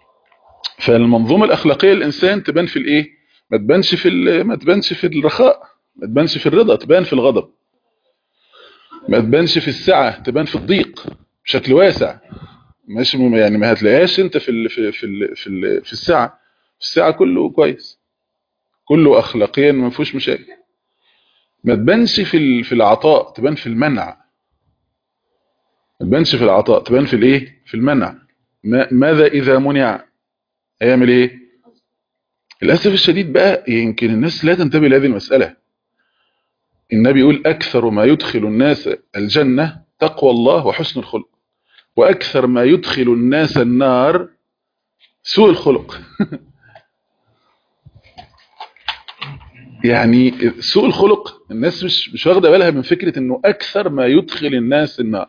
فالمنظومه الاخلاقيه للانسان تبان في الايه ما تبانش في ال- ما تبانش في الرخاء ما تبانش في الرضا تبان في الغضب ما تبانش في السعه تبان في الضيق بشكل واسع مش يعني ما هتلاقيهاش انت في ال في في ال في, ال في السعه في السعه كله كويس كله اخلاقيا ما فيهوش مشاكل ما تبانش في ال- في العطاء تبان في المنع ما تبانش في العطاء تبان في الايه في المنع ما ماذا اذا منع هيعمل ايه للاسف الشديد بقى يمكن الناس لا تنتبه لهذه المساله النبي يقول اكثر ما يدخل الناس الجنه تقوى الله وحسن الخلق واكثر ما يدخل الناس النار سوء الخلق يعني سوء الخلق الناس مش مش واخده بالها من فكره انه اكثر ما يدخل الناس النار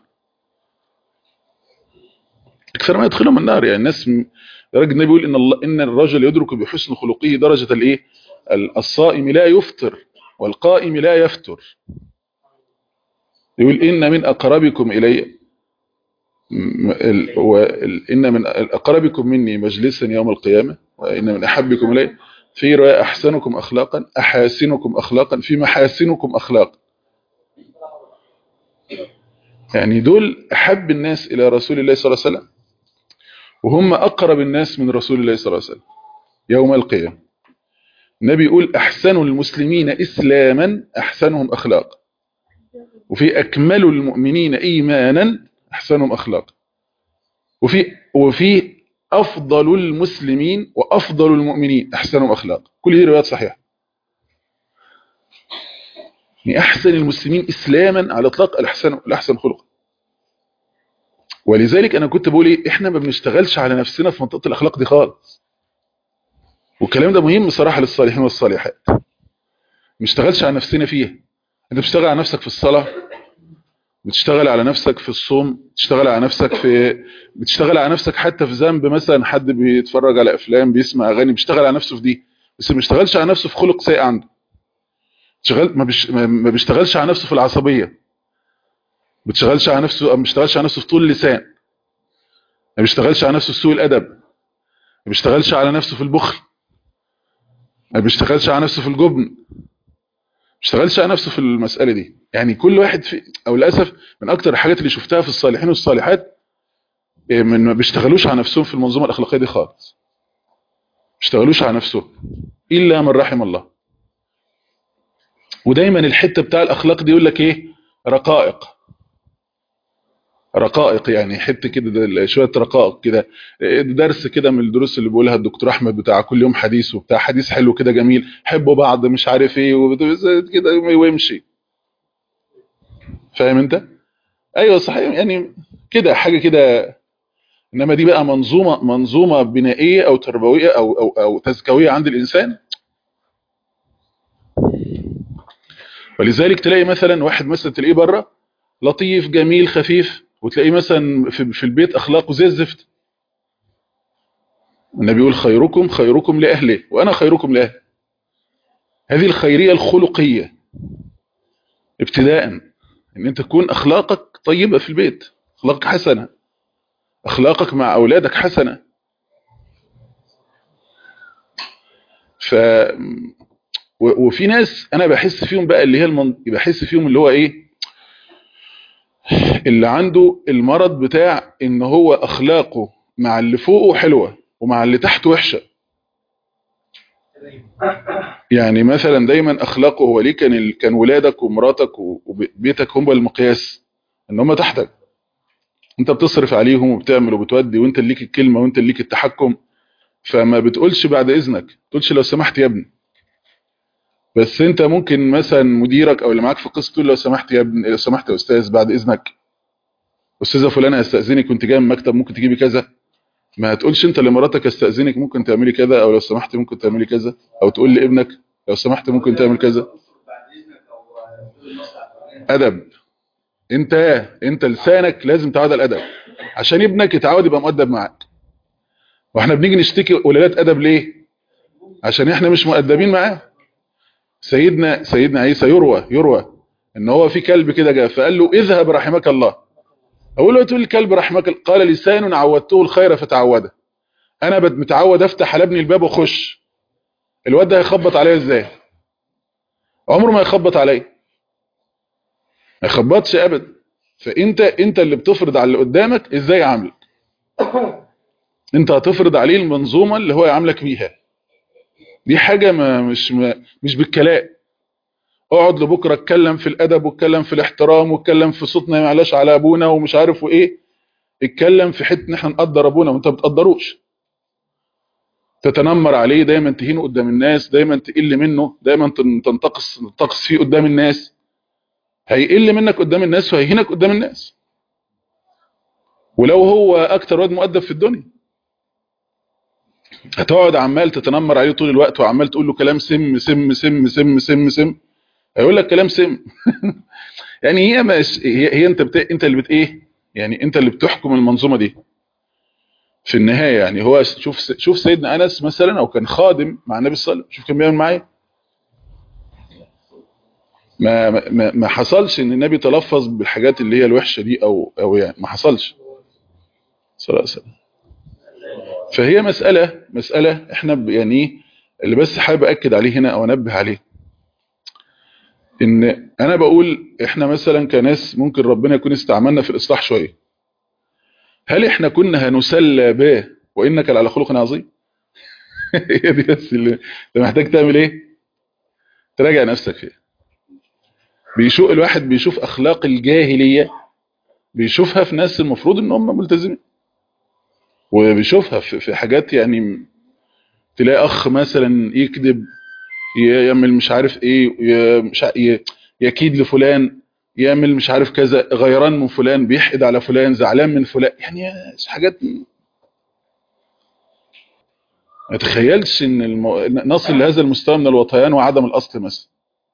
اكثر ما يدخلهم النار يعني الناس م- درجه النبي يقول ان الله ان الرجل يدرك بحسن خلقه درجه الايه ال- الصائم لا يفطر والقائم لا يفتر يقول ان من اقربكم الي م- ال- وال- ان من اقربكم مني مجلسا يوم القيامه وان من احبكم الي في روايه احسنكم اخلاقا احاسنكم اخلاقا في محاسنكم اخلاقا يعني دول احب الناس الى رسول الله صلى الله عليه وسلم وهم اقرب الناس من رسول الله صلى الله عليه وسلم يوم القيامه النبي يقول احسن المسلمين اسلاما احسنهم اخلاقا وفي اكمل المؤمنين ايمانا احسنهم اخلاقا وفي وفي افضل المسلمين وافضل المؤمنين احسنهم اخلاقا كل دي روايات صحيحه يعني احسن المسلمين اسلاما على الاطلاق الاحسن الاحسن خلقا ولذلك انا كنت بقول ايه احنا ما بنشتغلش على نفسنا في منطقه الاخلاق دي خالص والكلام ده مهم بصراحه للصالحين والصالحات ما نشتغلش على نفسنا فيها انت بتشتغل على نفسك في الصلاه بتشتغل على نفسك في الصوم بتشتغل على نفسك في بتشتغل على نفسك حتى في ذنب مثلا حد بيتفرج على افلام بيسمع اغاني بيشتغل على نفسه في دي بس ما بيشتغلش على نفسه في خلق سيء عنده شغال ما, بيش... ما ما بيشتغلش على نفسه في العصبيه ما بيشتغلش على نفسه ما بيشتغلش على نفسه في طول اللسان ما بيشتغلش على نفسه في سوء الادب ما بيشتغلش على نفسه في البخل ما بيشتغلش على نفسه في الجبن ما بيشتغلش على نفسه في المسألة دي يعني كل واحد في او للاسف من اكتر الحاجات اللي شفتها في الصالحين والصالحات إيه، من ما بيشتغلوش على نفسهم في المنظومة الاخلاقية دي خالص ما بيشتغلوش على نفسهم الا من رحم الله ودايما الحتة بتاع الاخلاق دي يقول لك ايه رقائق رقائق يعني حته كده ده- شويه رقائق كده درس كده من الدروس اللي بيقولها الدكتور احمد بتاع كل يوم حديث وبتاع حديث حلو كده جميل حبوا بعض مش عارف ايه وبت- كده ويمشي فاهم انت ايوه صحيح يعني كده حاجه كده انما دي بقى منظومه منظومه بنائيه او تربويه او او او تزكويه عند الانسان ولذلك تلاقي مثلا واحد مثلا تلاقيه بره لطيف جميل خفيف وتلاقيه مثلا في, في البيت اخلاقه زي الزفت النبي يقول خيركم خيركم لاهله وانا خيركم لاهلي هذه الخيريه الخلقيه ابتداء ان انت تكون اخلاقك طيبه في البيت اخلاقك حسنه اخلاقك مع اولادك حسنه ف و- وفي ناس انا بحس فيهم بقى اللي هي المن... بحس فيهم اللي هو ايه اللي عنده المرض بتاع ان هو اخلاقه مع اللي فوقه حلوة ومع اللي تحته وحشة يعني مثلا دايما اخلاقه هو ليه كان ال... كان ولادك ومراتك و- وبيتك هم المقياس ان هم تحتك انت بتصرف عليهم وبتعمل وبتودي وانت اللي ليك الكلمة وانت اللي ليك التحكم فما بتقولش بعد اذنك تقولش لو سمحت يا ابني بس انت ممكن مثلا مديرك او اللي معاك في القسم تقول لو سمحت يا ابني لو سمحت يا استاذ بعد اذنك استاذه فلانه استاذنك كنت جاي من المكتب ممكن تجيبي كذا ما هتقولش انت لمراتك استاذنك ممكن تعملي كذا او لو سمحت ممكن تعملي كذا او تقول لابنك لو سمحت ممكن تعمل كذا ادب انت انت لسانك لازم تعود على الادب عشان ابنك يتعود يبقى مؤدب معاك واحنا بنيجي نشتكي قلالات ادب ليه عشان احنا مش مؤدبين معاه سيدنا سيدنا عيسى يروى يروى ان هو في كلب كده جاء فقال له اذهب رحمك الله اقول له تقول الكلب رحمك الله. قال لسان عودته الخير فتعوده انا بت- متعود افتح على ابني الباب واخش الواد ده هيخبط عليا ازاي عمره ما يخبط عليا ما يخبطش ابدا فانت انت اللي بتفرض على اللي قدامك ازاي يعاملك انت هتفرض عليه المنظومه اللي هو يعاملك بيها دي حاجه ما مش ما مش بالكلام اقعد لبكره اتكلم في الادب واتكلم في الاحترام واتكلم في صوتنا ما يعلاش على ابونا ومش عارف وايه اتكلم في حته ان احنا نقدر ابونا وانت ما بتقدروش تتنمر عليه دايما تهينه قدام الناس دايما تقل منه دايما تن- تنتقص تنتقص فيه قدام الناس هيقل منك قدام الناس وهيهينك قدام الناس ولو هو اكتر واد مؤدب في الدنيا هتقعد عمال تتنمر عليه طول الوقت وعمال تقول له كلام سم سم سم سم سم سم هيقول لك كلام سم يعني هي مش هي, هي انت بت... انت اللي بت ايه يعني انت اللي بتحكم المنظومه دي في النهايه يعني هو شوف شوف سيدنا انس مثلا او كان خادم مع النبي صلى الله عليه وسلم شوف كان بيعمل معاه إيه. ما ما ما حصلش ان النبي تلفظ بالحاجات اللي هي الوحشه دي او او يعني ما حصلش صلى الله عليه وسلم فهي مساله مساله احنا ب- يعني إيه اللي بس حابب اكد عليه هنا او انبه عليه ان انا بقول احنا مثلا كناس ممكن ربنا يكون استعملنا في الاصلاح شويه هل احنا كنا هنسلى به وانك على خلق عظيم هي دي بس اللي انت محتاج تعمل ايه تراجع نفسك فيها بيشوف الواحد بيشوف اخلاق الجاهليه بيشوفها في ناس المفروض ان هم ملتزمين وبيشوفها في في حاجات يعني تلاقي اخ مثلا يكذب يعمل مش عارف ايه ي- مش ع- ي- يكيد لفلان يعمل مش عارف كذا غيران من فلان بيحقد على فلان زعلان من فلان يعني حاجات ما تخيلش ان المو... نصل لهذا المستوى من الوطيان وعدم الاصل مثلا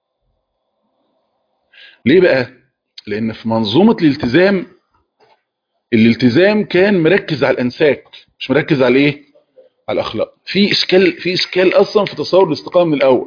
ليه بقى لان في منظومه الالتزام الالتزام كان مركز على الانساك مش مركز على ايه على الاخلاق في اشكال في اشكال اصلا في تصور الاستقامه من الاول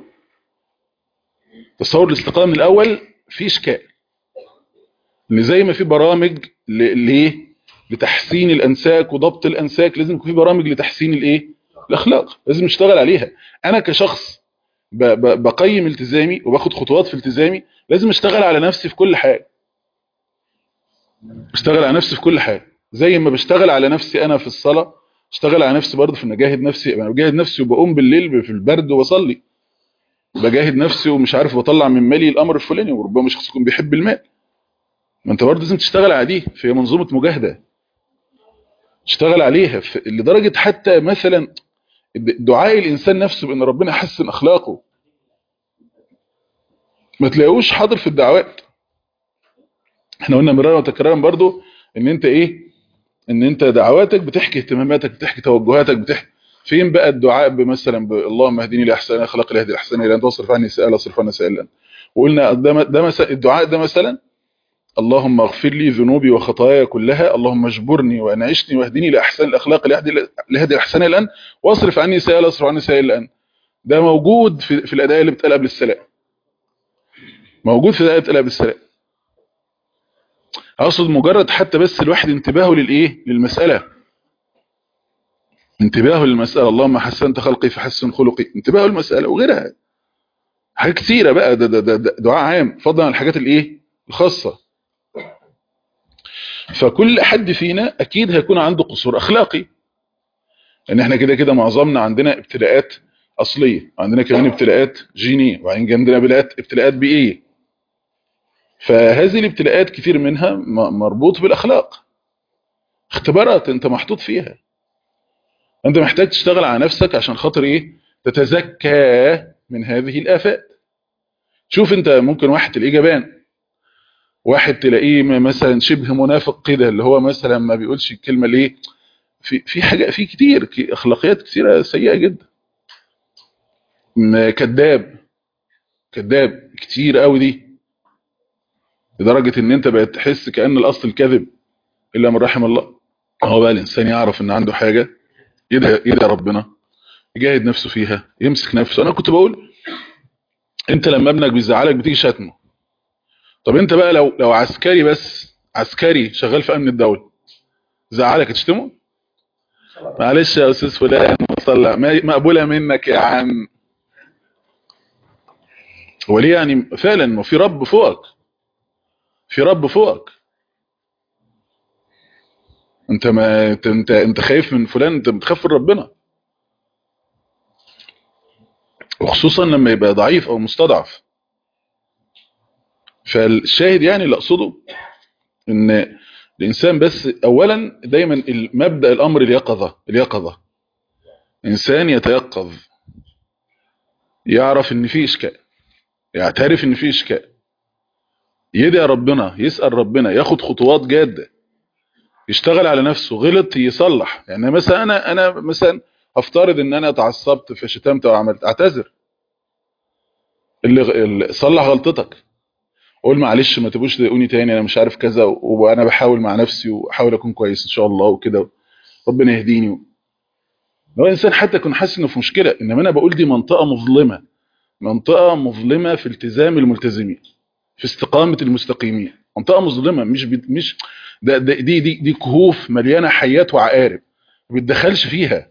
تصور الاستقامه من الاول في اشكال ان زي ما في برامج ل- ليه لتحسين الانساك وضبط الانساك لازم يكون في برامج لتحسين الايه الاخلاق لازم نشتغل عليها انا كشخص ب- ب- بقيم التزامي وباخد خطوات في التزامي لازم اشتغل على نفسي في كل حاجه اشتغل على نفسي في كل حاجه زي ما بشتغل على نفسي انا في الصلاه اشتغل على نفسي برضه في ان اجاهد نفسي انا بجاهد نفسي وبقوم بالليل في البرد وبصلي بجاهد نفسي ومش عارف بطلع من مالي الامر الفلاني وربما شخص يكون بيحب المال ما انت برضه لازم تشتغل على دي في منظومه مجاهده تشتغل عليها في لدرجه حتى مثلا دعاء الانسان نفسه بان ربنا يحسن اخلاقه ما تلاقوش حاضر في الدعوات احنا قلنا مرارا وتكرارا برضو ان انت ايه ان انت دعواتك بتحكي اهتماماتك بتحكي توجهاتك بتحكي فين بقى الدعاء بمثلا ب- اللهم اهدني لاحسن اخلاق الهدي الاحسن الى ان تصرف عني سائل اصرف عني سائلا وقلنا ده م- ده مثلا الدعاء ده مثلا اللهم اغفر لي ذنوبي وخطاياي كلها اللهم اجبرني وانعشني واهدني لاحسن الاخلاق الهدي الهدي الاحسن الان واصرف عني سائل اصرف عني سائل الان ده موجود في, في الادعيه اللي بتقال قبل السلام موجود في الادعيه اللي بتقال قبل السلام اقصد مجرد حتى بس الواحد انتباهه للايه للمساله انتباهه للمساله اللهم حسنت خلقي فحسن خلقي انتباهه للمساله وغيرها حاجات كتيره بقى ده, ده, ده, ده دعاء عام فضلا عن الحاجات الايه الخاصه فكل حد فينا اكيد هيكون عنده قصور اخلاقي ان احنا كده كده معظمنا عندنا ابتلاءات اصليه وعندنا كمان ابتلاءات جينيه وعندنا عندنا ابتلاءات ابتلاءات بيئيه فهذه الابتلاءات كتير منها م- مربوط بالاخلاق اختبارات انت محطوط فيها انت محتاج تشتغل على نفسك عشان خاطر ايه تتزكى من هذه الافات شوف انت ممكن واحد تلاقيه جبان واحد تلاقيه م- مثلا شبه منافق كده اللي هو مثلا ما بيقولش الكلمه ليه في في حاجه في كتير ك- اخلاقيات كتيره سيئه جدا م- كذاب كذاب كتير قوي دي لدرجه ان انت بقت تحس كان الاصل الكذب الا من رحم الله هو بقى الانسان يعرف ان عنده حاجه يدعي يدعي ربنا يجاهد نفسه فيها يمسك نفسه انا كنت بقول انت لما ابنك بيزعلك بتيجي شتمه طب انت بقى لو لو عسكري بس عسكري شغال في امن الدوله زعلك تشتمه معلش يا استاذ فلان صلى مقبوله منك يا عم وليه يعني فعلا ما في رب فوقك في رب فوقك انت ما انت انت, انت خايف من فلان انت بتخاف من ربنا وخصوصا لما يبقى ضعيف او مستضعف فالشاهد يعني اللي اقصده ان الانسان بس اولا دايما مبدا الامر اليقظه اليقظه انسان يتيقظ يعرف ان في اشكال يعترف ان في اشكال يدعي ربنا يسال ربنا ياخد خطوات جاده يشتغل على نفسه غلط يصلح يعني مثلا انا انا مثلا افترض ان انا اتعصبت فشتمت او عملت اعتذر اللي, اللي صلح غلطتك قول معلش ما تبوش تضايقوني تاني انا مش عارف كذا وانا بحاول مع نفسي واحاول اكون كويس ان شاء الله وكده ربنا يهديني لو انسان حتى يكون حاسس انه في مشكله انما انا بقول دي منطقه مظلمه منطقه مظلمه في التزام الملتزمين في استقامه المستقيمين منطقه مظلمه مش بي مش ده, ده دي دي دي كهوف مليانه حيات وعقارب ما بيتدخلش فيها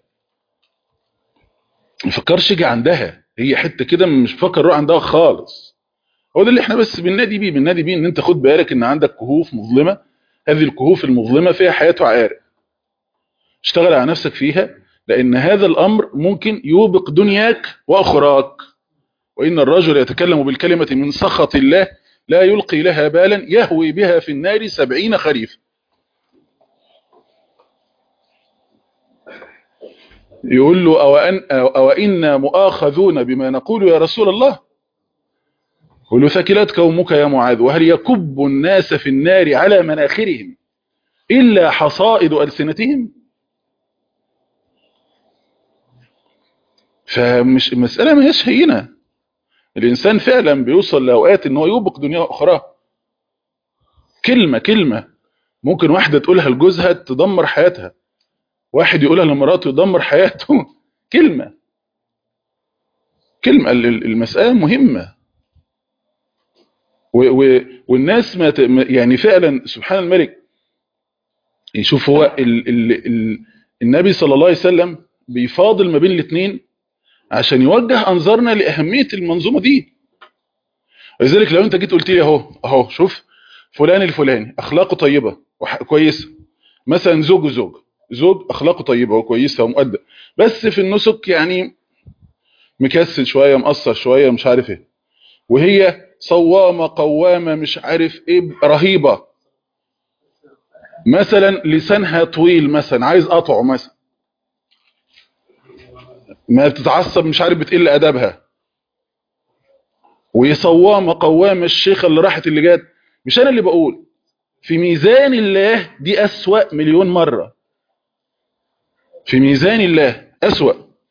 ما فكرش يجي عندها هي حته كده مش فكر يروح عندها خالص هو ده اللي احنا بس بننادي بيه بننادي بيه ان انت خد بالك ان عندك كهوف مظلمه هذه الكهوف المظلمه فيها حياه وعقارب اشتغل على نفسك فيها لان هذا الامر ممكن يوبق دنياك واخراك وان الرجل يتكلم بالكلمه من سخط الله لا يلقي لها بالا يهوي بها في النار سبعين خريف يقول له أو, أن أو إنا مؤاخذون بما نقول يا رسول الله يقول له ثكلت كومك يا معاذ وهل يكب الناس في النار على مناخرهم إلا حصائد ألسنتهم فمش المسألة ما هيش هينة الإنسان فعلا بيوصل لأوقات إن هو يوبق دنيا أخرى كلمة كلمة ممكن واحدة تقولها لجوزها تدمر حياتها واحد يقولها لمراته يدمر حياته كلمة كلمة المسألة مهمة و و والناس ما يعني فعلا سبحان الملك يشوف هو ال ال ال النبي صلى الله عليه وسلم بيفاضل ما بين الاثنين عشان يوجه انظارنا لاهميه المنظومه دي ولذلك لو انت جيت قلت لي اهو اهو شوف فلان الفلاني اخلاقه طيبه كويسه مثلا زوج وزوج زوج اخلاقه طيبه وكويسه ومؤدب بس في النسك يعني مكسل شويه مقصر شويه مش عارف ايه وهي صوامه قوامه مش عارف ايه رهيبه مثلا لسانها طويل مثلا عايز قطعه مثلا ما بتتعصب مش عارف بتقل ادبها ويصوامه قوامه الشيخه اللي راحت اللي جات مش انا اللي بقول في ميزان الله دي اسوأ مليون مره في ميزان الله أسوأ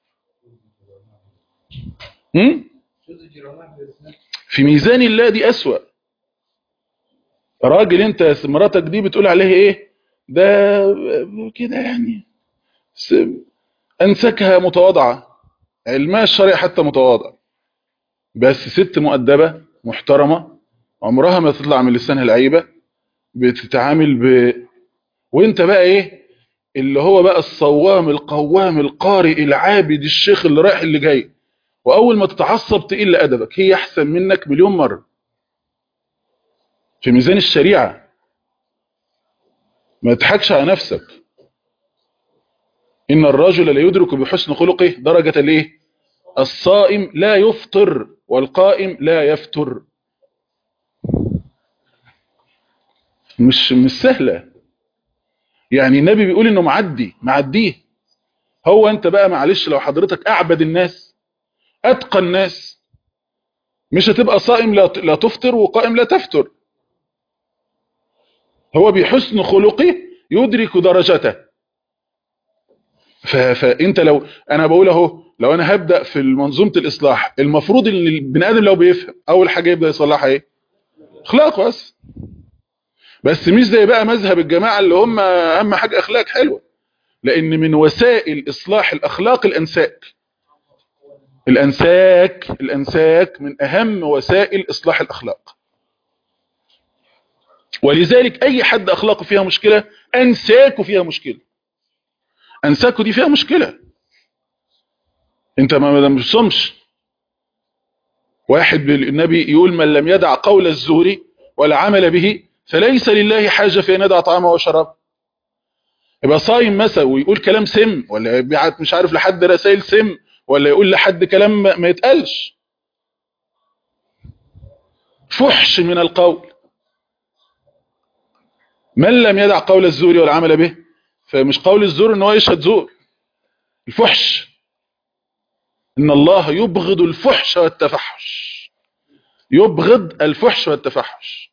هم؟ في ميزان الله دي أسوأ راجل انت مراتك دي بتقول عليه ايه ده كده يعني انسكها متواضعة علمها الشرعي حتى متواضع بس ست مؤدبة محترمة عمرها ما تطلع من لسانها العيبة بتتعامل ب وانت بقى ايه اللي هو بقى الصوام القوام القارئ العابد الشيخ اللي رايح اللي جاي واول ما تتعصب تقل ادبك هي احسن منك مليون مره في ميزان الشريعه ما تضحكش على نفسك ان الرجل لا يدرك بحسن خلقه درجه الايه الصائم لا يفطر والقائم لا يفتر مش مش سهله يعني النبي بيقول انه معدي معديه هو انت بقى معلش لو حضرتك اعبد الناس اتقى الناس مش هتبقى صائم لا تفطر وقائم لا تفتر هو بحسن خلقه يدرك درجته فانت لو انا بقول اهو لو انا هبدا في منظومه الاصلاح المفروض ان البني ادم لو بيفهم اول حاجه يبدا يصلحها ايه اخلاقه بس بس مش زي بقى مذهب الجماعة اللي هم اهم حاجة اخلاق حلوة لان من وسائل اصلاح الاخلاق الانساك الانساك الانساك من اهم وسائل اصلاح الاخلاق ولذلك اي حد اخلاقه فيها مشكلة انساكه فيها مشكلة انساكوا دي فيها مشكله انت ما ما بتصومش واحد النبي يقول من لم يدع قول الزور ولا عمل به فليس لله حاجه في ان يدع طعامه وشرابه يبقى صايم مثلا ويقول كلام سم ولا يبعت مش عارف لحد رسائل سم ولا يقول لحد كلام ما ما يتقالش فحش من القول من لم يدع قول الزور والعمل به فمش قول الزور ان هو يشهد زور الفحش ان الله يبغض الفحش والتفحش يبغض الفحش والتفحش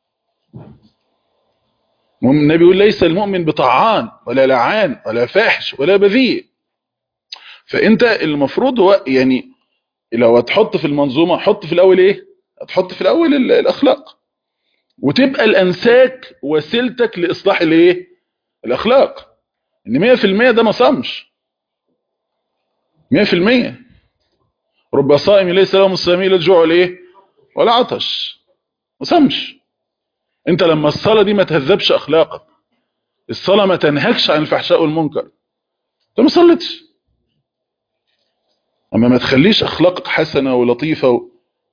المهم النبي يقول ليس المؤمن بطعان ولا لعان ولا فاحش ولا بذيء فانت المفروض هو يعني لو هتحط في المنظومه حط في الاول ايه هتحط في الاول ال- الاخلاق وتبقى الانساك وسيلتك لاصلاح الايه الاخلاق ان 100% ده ما صامش 100% رب صائم ليس له من الصيام الا الجوع والايه ولا عطش ما صامش انت لما الصلاه دي ما تهذبش اخلاقك الصلاه ما تنهكش عن الفحشاء والمنكر انت ما صليتش اما ما تخليش اخلاقك حسنه ولطيفه و...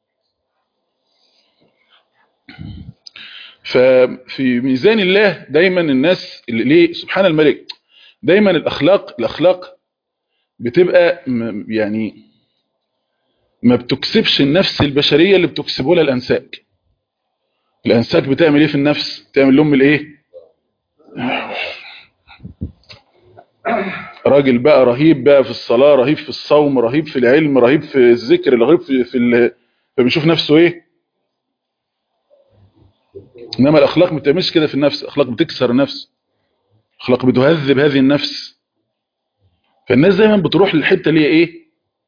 ففي ميزان الله دايما الناس اللي ليه سبحان الملك دايما الاخلاق الاخلاق بتبقى م- يعني ما بتكسبش النفس البشريه اللي بتكسبه لها الانساك الانساك بتعمل ايه في النفس بتعمل لهم الايه راجل بقى رهيب بقى في الصلاه رهيب في الصوم رهيب في العلم رهيب في الذكر رهيب في في ال... فبيشوف نفسه ايه انما الاخلاق ما بتعملش كده في النفس الاخلاق بتكسر النفس الاخلاق بتهذب هذه النفس فالناس دايما بتروح للحته اللي هي ايه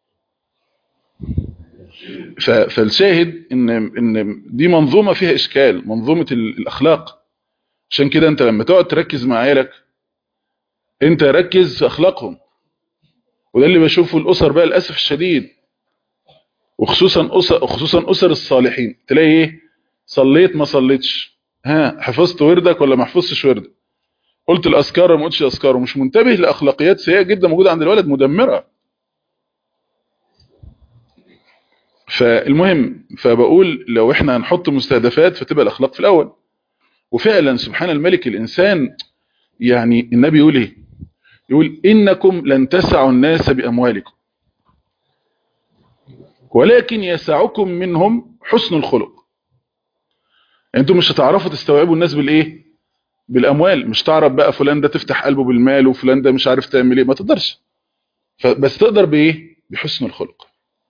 ف- فالشاهد ان ان دي منظومه فيها اشكال منظومه ال- الاخلاق عشان كده انت لما تقعد تركز مع عيالك انت ركز في اخلاقهم وده اللي بشوفه الاسر بقى للاسف الشديد وخصوصا اسر خصوصا اسر الصالحين تلاقي ايه صليت ما صليتش ها حفظت وردك ولا ما حفظتش وردك قلت الاذكار ولا ما قلتش اذكار ومش منتبه لاخلاقيات سيئه جدا موجوده عند الولد مدمره فالمهم فبقول لو احنا هنحط مستهدفات فتبقى الاخلاق في الاول وفعلا سبحان الملك الانسان يعني النبي يقول ايه يقول انكم لن تسعوا الناس باموالكم ولكن يسعكم منهم حسن الخلق انتم مش هتعرفوا تستوعبوا الناس بالايه بالاموال مش تعرف بقى فلان ده تفتح قلبه بالمال وفلان ده مش عارف تعمل ايه ما تقدرش بس تقدر بايه بحسن الخلق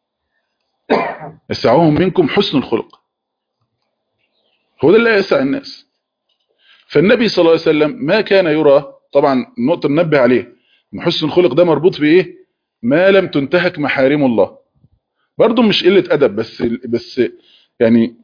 يسعهم منكم حسن الخلق هو ده اللي يسع الناس فالنبي صلى الله عليه وسلم ما كان يرى طبعا النقطه ننبه عليه ان حسن الخلق ده مربوط بايه ما لم تنتهك محارم الله برضه مش قله ادب بس بس يعني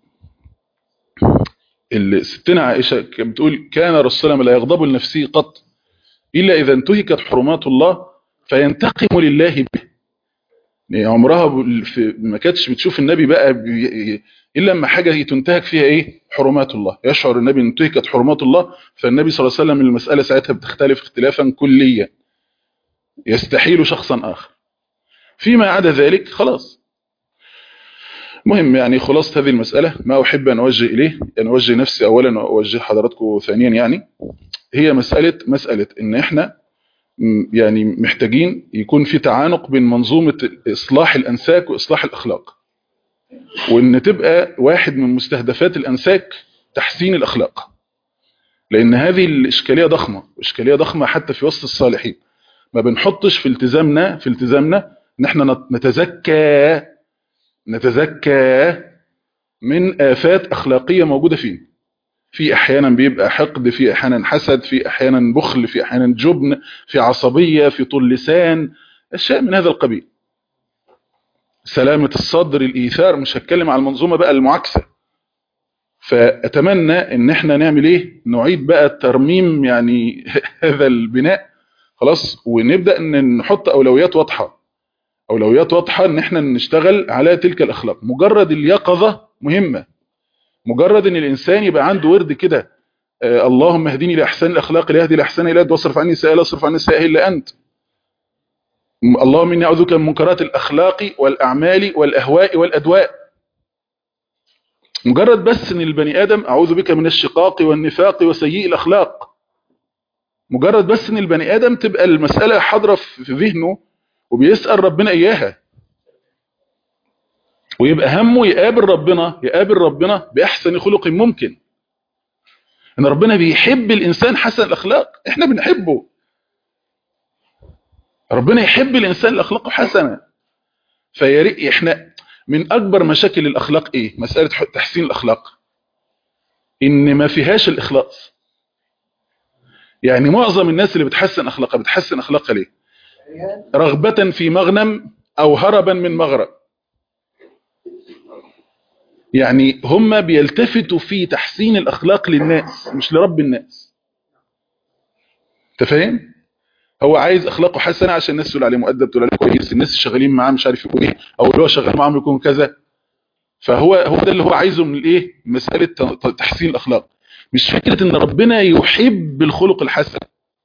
الستنا عائشه كانت بتقول كان رسول الله لا يغضب لنفسه قط الا اذا انتهكت حرمات الله فينتقم لله به يعني عمرها ب- في ما كانتش بتشوف النبي بقى بي- الا لما حاجه تنتهك فيها ايه حرمات الله يشعر النبي ان انتهكت حرمات الله فالنبي صلى الله عليه وسلم المساله ساعتها بتختلف اختلافا كليا يستحيل شخصا اخر فيما عدا ذلك خلاص مهم يعني خلاصة هذه المسألة ما أحب أن أوجه إليه أن أوجه نفسي أولا وأوجه حضراتكم ثانيا يعني هي مسألة مسألة إن إحنا م- يعني محتاجين يكون في تعانق بين منظومة إصلاح الأنساك وإصلاح الأخلاق وإن تبقى واحد من مستهدفات الأنساك تحسين الأخلاق لأن هذه الإشكالية ضخمة إشكالية ضخمة حتى في وسط الصالحين ما بنحطش في التزامنا في التزامنا إن إحنا نت- نتزكى نتزكى من آفات أخلاقية موجودة فيه في أحيانا بيبقى حقد في أحيانا حسد في أحيانا بخل في أحيانا جبن في عصبية في طول لسان أشياء من هذا القبيل سلامة الصدر الإيثار مش هتكلم على المنظومة بقى المعاكسة فأتمنى إن احنا نعمل إيه نعيد بقى الترميم يعني هذا البناء خلاص ونبدأ إن نحط أولويات واضحة أولويات واضحة إن احنا نشتغل على تلك الأخلاق مجرد اليقظة مهمة مجرد إن الإنسان يبقى عنده ورد كده آه اللهم اهدني لأحسن الأخلاق لا يهدي لأحسن إلا أنت واصرف عني السيئة لا أصرف عني السيئة إلا أنت اللهم اني اعوذ بك من منكرات الاخلاق والاعمال والاهواء والادواء مجرد بس ان البني ادم اعوذ بك من الشقاق والنفاق وسيء الاخلاق مجرد بس ان البني ادم تبقى المساله حاضره في ذهنه وبيسال ربنا اياها ويبقى همه يقابل ربنا يقابل ربنا باحسن خلق ممكن ان ربنا بيحب الانسان حسن الاخلاق احنا بنحبه ربنا يحب الانسان الاخلاق حسنه فياريت احنا من اكبر مشاكل الاخلاق ايه مساله تحسين الاخلاق ان ما فيهاش الاخلاص يعني معظم الناس اللي بتحسن اخلاقها بتحسن اخلاقها ليه رغبه في مغنم او هربا من مغرب يعني هم بيلتفتوا في تحسين الاخلاق للناس مش لرب الناس انت فاهم هو عايز اخلاقه حسنه عشان الناس تقول عليه مؤدب تقول عليه كويس الناس اللي شغالين معاه مش عارف يكون ايه او اللي هو شغال معاهم يكون كذا فهو هو ده اللي هو عايزه من الايه مساله تحسين الاخلاق مش فكره ان ربنا يحب الخلق الحسن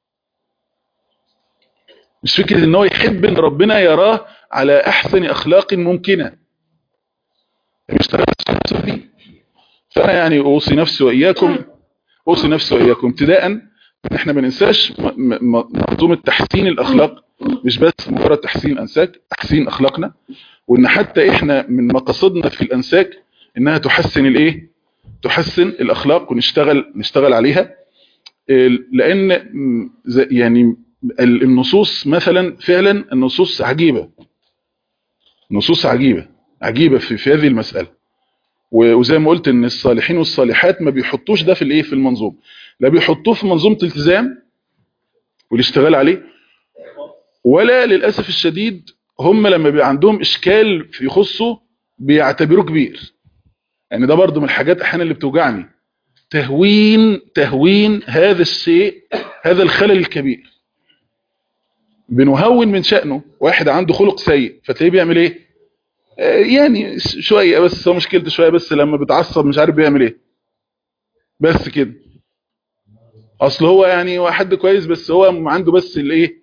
مش فكره ان هو يحب ان ربنا يراه على احسن اخلاق ممكنه مش دي فانا يعني اوصي نفسي واياكم اوصي نفسي واياكم ابتداء احنا ما ننساش منظومه تحسين الاخلاق مش بس مجرد تحسين الانساك تحسين اخلاقنا وان حتى احنا من مقاصدنا في الانساك انها تحسن الايه تحسن الاخلاق ونشتغل نشتغل عليها لان يعني النصوص مثلا فعلا النصوص عجيبه نصوص عجيبه عجيبه في, في هذه المساله وزي ما قلت ان الصالحين والصالحات ما بيحطوش ده في الايه في المنظوم لا بيحطوه في منظومه الالتزام والاشتغال عليه ولا للاسف الشديد هم لما بيبقى عندهم اشكال يخصه بيعتبروه كبير يعني ده برضو من الحاجات احيانا اللي بتوجعني تهوين تهوين هذا الشيء هذا الخلل الكبير بنهون من شأنه واحد عنده خلق سيء فتلاقيه بيعمل ايه يعني شوية بس هو مشكلته شوية بس لما بتعصب مش عارف بيعمل ايه بس كده اصل هو يعني هو حد كويس بس هو عنده بس الايه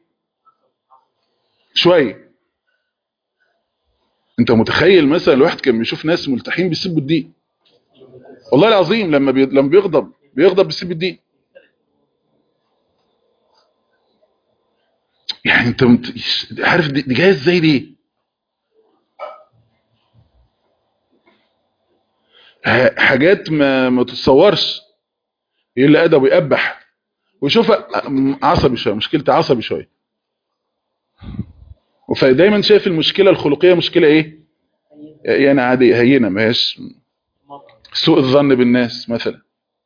شوية انت متخيل مثلا الواحد كان بيشوف ناس ملتحين بيسبوا الدين والله العظيم لما بي... لما بيغضب بيغضب بيسيب الدين يعني انت مت... عارف دي, دي جايه ازاي دي حاجات ما ما تتصورش يقل ادب ويقبح ويشوف عصبي شويه مشكلته عصبي شويه فدايما شايف المشكله الخلقيه مشكله ايه يعني عاديه هينه ما هيش سوء الظن بالناس مثلا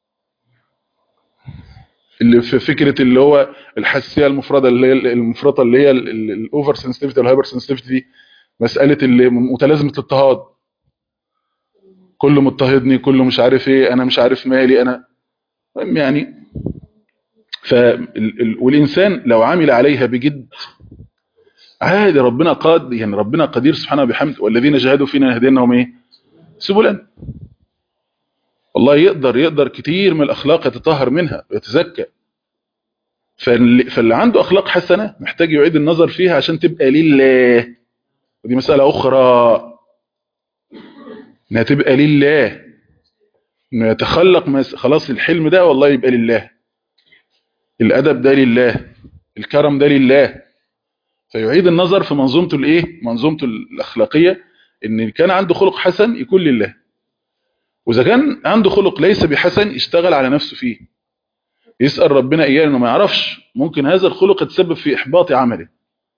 اللي في فكره اللي هو الحساسيه المفرده اللي هي المفرطه اللي هي الاوفر سنسيتيفيتي والهايبر سنسيتيفيتي دي مساله اللي متلازمه الاضطهاد كله مضطهدني كله مش عارف ايه انا مش عارف مالي انا يعني ف والانسان لو عمل عليها بجد عادي ربنا قاد يعني ربنا قدير سبحانه وبحمده والذين جاهدوا فينا نهدينهم ايه سبلا والله يقدر يقدر كتير من الاخلاق يتطهر منها ويتزكى فاللي عنده اخلاق حسنه محتاج يعيد النظر فيها عشان تبقى لله ودي مساله اخرى انها تبقى لله انه يتخلق خلاص الحلم ده والله يبقى لله الادب ده لله الكرم ده لله فيعيد النظر في منظومته الايه منظومته الاخلاقيه ان كان عنده خلق حسن يكون لله واذا كان عنده خلق ليس بحسن يشتغل على نفسه فيه يسال ربنا اياه انه ما يعرفش ممكن هذا الخلق يتسبب في احباط عمله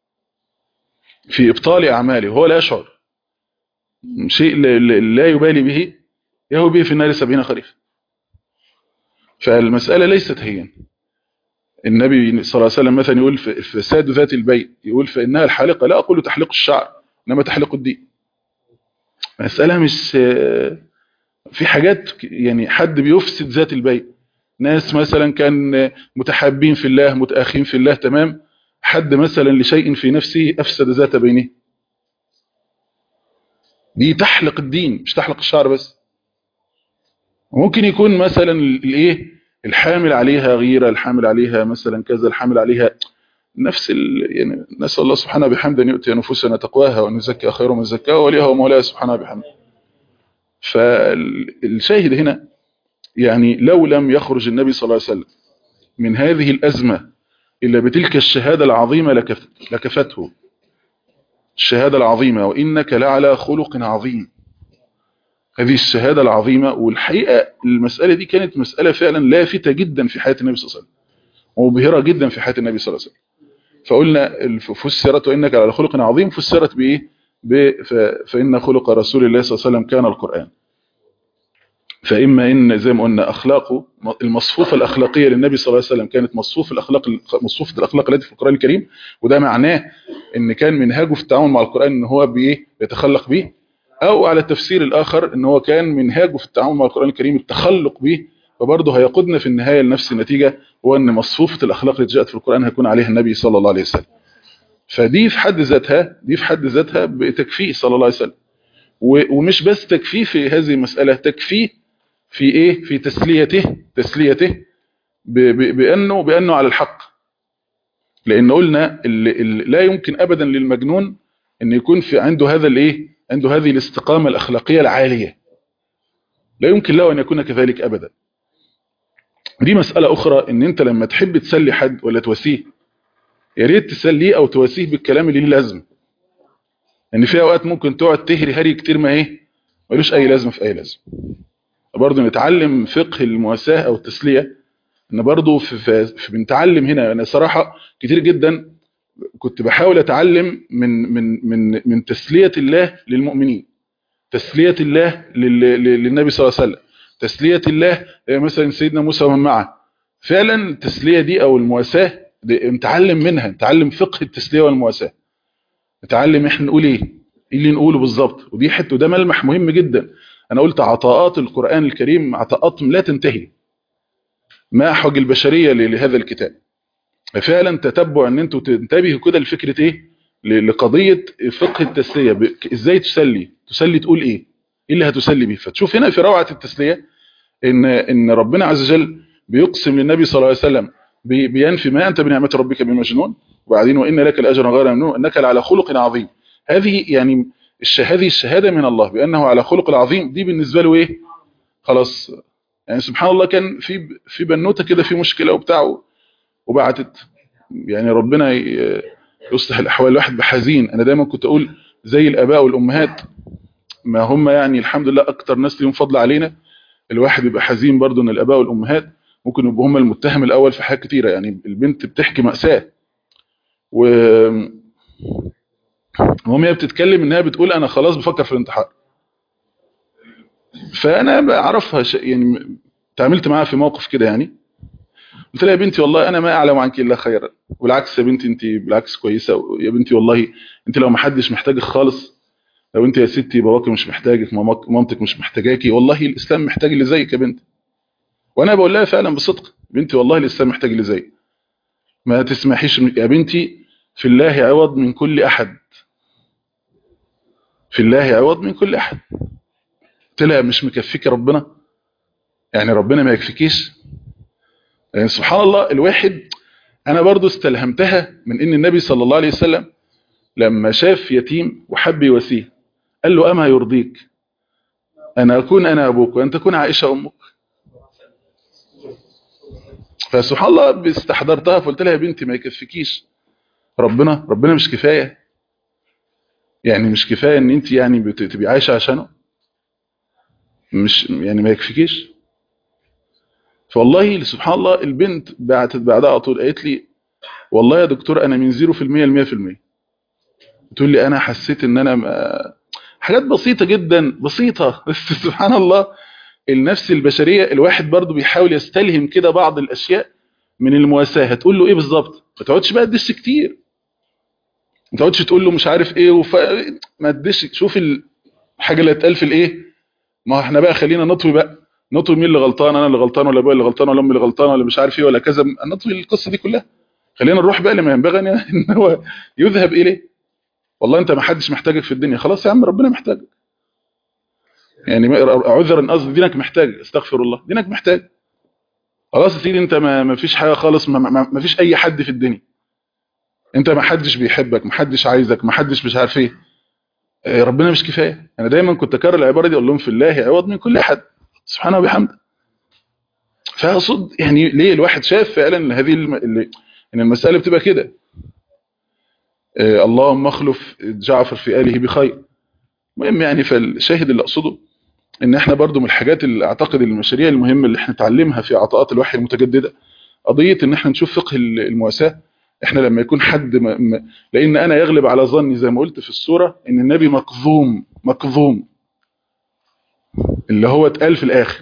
في ابطال اعماله هو لا يشعر شيء لا يبالي به يهوي به في النار سبعين خريف فالمسألة ليست هي النبي صلى الله عليه وسلم مثلا يقول في فساد ذات البيت يقول فإنها الحالقة لا أقول تحلق الشعر إنما تحلق الدين مسألة مش في حاجات يعني حد بيفسد ذات البيت ناس مثلا كان متحابين في الله متأخين في الله تمام حد مثلا لشيء في نفسه أفسد ذات بينه دي تحلق الدين مش تحلق الشعر بس ممكن يكون مثلا الايه الحامل عليها غيرة الحامل عليها مثلا كذا الحامل عليها نفس ال... يعني نسال الله سبحانه بحمد ان يؤتي نفوسنا تقواها وان يزكي خير من زكاها وليها ومولاها سبحانه بحمده فالشاهد هنا يعني لو لم يخرج النبي صلى الله عليه وسلم من هذه الأزمة إلا بتلك الشهادة العظيمة لكف... لكفته الشهادة العظيمة وإنك لعلى خلق عظيم هذه الشهادة العظيمة والحقيقة المسألة دي كانت مسألة فعلا لافتة جدا في حياة النبي صلى الله عليه وسلم ومبهرة جدا في حياة النبي صلى الله عليه وسلم فقلنا فسرت وإنك على خلق عظيم فسرت بإيه ب... ف... فإن خلق رسول الله صلى الله عليه وسلم كان القرآن فإما إن زي ما قلنا أخلاقه المصفوفة الأخلاقية للنبي صلى الله عليه وسلم كانت مصفوف الأخلاق مصفوفة الأخلاق التي في القرآن الكريم وده معناه إن كان منهاجه في التعامل مع القرآن إن هو بإيه يتخلق به أو على التفسير الآخر إن هو كان منهاجه في التعامل مع القرآن الكريم التخلق به فبرضه هيقودنا في النهاية لنفس النتيجة هو أن مصفوفة الأخلاق التي جاءت في القرآن هيكون عليها النبي صلى الله عليه وسلم فدي في حد ذاتها دي في حد ذاتها بتكفيه صلى الله عليه وسلم ومش بس تكفيه في هذه المسألة تكفيه في ايه في تسليته تسليته بانه بانه على الحق لان قلنا اللي اللي لا يمكن ابدا للمجنون ان يكون في عنده هذا الايه عنده هذه الاستقامه الاخلاقيه العاليه لا يمكن له ان يكون كذلك ابدا دي مساله اخرى ان انت لما تحب تسلي حد ولا تواسيه يا ريت تسليه او تواسيه بالكلام اللي له لازمه ان في اوقات ممكن تقعد تهري هري كتير ما ايه ملوش اي لازمه في اي لازمه برضه نتعلم فقه المواساة او التسلية ان برضه في, في, في بنتعلم هنا انا صراحة كتير جدا كنت بحاول اتعلم من من من من تسلية الله للمؤمنين تسلية الله للنبي صلى الله عليه وسلم تسلية الله مثلا سيدنا موسى ومن معه فعلا التسلية دي او المواساة نتعلم منها نتعلم فقه التسلية والمواساة نتعلم احنا نقول ايه ايه اللي نقوله بالظبط ودي حته وده ملمح مهم جدا أنا قلت عطاءات القرآن الكريم عطاءات لا تنتهي ما أحوج البشرية لهذا الكتاب فعلا تتبع أن أنتوا تنتبهوا كده لفكرة إيه لقضية فقه التسلية إزاي تسلي تسلي تقول إيه إيه اللي هتسلي بيه فتشوف هنا في روعة التسلية إن, إن ربنا عز وجل بيقسم للنبي صلى الله عليه وسلم بينفي ما أنت بنعمة ربك بمجنون وبعدين وإن لك الأجر غير ممنون إنك لعلى خلق عظيم هذه يعني هذه الشهادة من الله بأنه على خلق العظيم دي بالنسبة له ايه خلاص يعني سبحان الله كان في في بنوته كده في مشكلة وبتاع وبعتت يعني ربنا يصلح الأحوال الواحد بحزين أنا دايما كنت أقول زي الآباء والأمهات ما هم يعني الحمد لله أكتر ناس ليهم فضل علينا الواحد بيبقى حزين برضه ان الآباء والأمهات ممكن يبقوا هم المتهم الأول في حاجات كتيرة يعني البنت بتحكي مأساة و المهم هي بتتكلم انها بتقول انا خلاص بفكر في الانتحار فانا بعرفها ش... يعني تعاملت معاها في موقف كده يعني قلت لها يا بنتي والله انا ما اعلم عنك الا خيرا والعكس يا بنتي انت بالعكس كويسه يا بنتي والله انت لو ما حدش محتاجك خالص لو انت يا ستي باباك مش محتاجك مامك مامتك مش محتاجاكي والله الاسلام محتاج اللي زيك يا بنتي وانا بقول لها فعلا بصدق بنتي والله الاسلام محتاج اللي زيك ما تسمحيش يا بنتي في الله عوض من كل احد في الله عوض من كل احد قلت لها مش مكفيك ربنا يعني ربنا ما يكفيكيش يعني سبحان الله الواحد انا برضو استلهمتها من ان النبي صلى الله عليه وسلم لما شاف يتيم وحب يواسيه قال له اما يرضيك انا اكون انا ابوك وان تكون عائشه امك فسبحان الله استحضرتها فقلت لها يا بنتي ما يكفيكيش ربنا ربنا مش كفايه يعني مش كفايه ان انت يعني تبقي عايشه عشانه مش يعني ما يكفيكيش فوالله سبحان الله البنت بعتت بعدها على طول قالت لي والله يا دكتور انا من 0% ل 100% بتقول لي انا حسيت ان انا ما... حاجات بسيطه جدا بسيطه بس سبحان الله النفس البشريه الواحد برضو بيحاول يستلهم كده بعض الاشياء من المواساه هتقول له ايه بالظبط ما تقعدش بقى تدش كتير ما تقعدش تقول له مش عارف ايه وف... ما تدش شوف الحاجه اللي هتقال في الايه ما احنا بقى خلينا نطوي بقى نطوي مين اللي غلطان انا اللي غلطان ولا ابويا اللي غلطان ولا امي اللي غلطان ولا مش عارف ايه ولا كذا نطوي القصه دي كلها خلينا نروح بقى لما ينبغي ان هو يذهب اليه والله انت ما حدش محتاجك في الدنيا خلاص يا عم ربنا محتاجك يعني عذرا قصدي دينك محتاج استغفر الله دينك محتاج خلاص يا سيدي انت ما, ما فيش حاجه خالص ما, ما, ما فيش اي حد في الدنيا انت ما حدش بيحبك ما حدش عايزك ما حدش مش عارف ايه آه، ربنا مش كفايه انا دايما كنت اكرر العباره دي اقول لهم في الله عوض من كل احد سبحانه وبحمده فاقصد يعني ليه الواحد شاف فعلا ان هذه الم... اللي... ان المساله بتبقى كده آه، اللهم اخلف جعفر في اله بخير المهم يعني فالشاهد اللي اقصده ان احنا برضو من الحاجات اللي اعتقد المشاريع المهمه اللي احنا نتعلمها في عطاءات الوحي المتجدده قضيه ان احنا نشوف فقه المواساه احنا لما يكون حد م... م... لان انا يغلب على ظني زي ما قلت في السوره ان النبي مكظوم مكظوم اللي هو اتقال في الاخر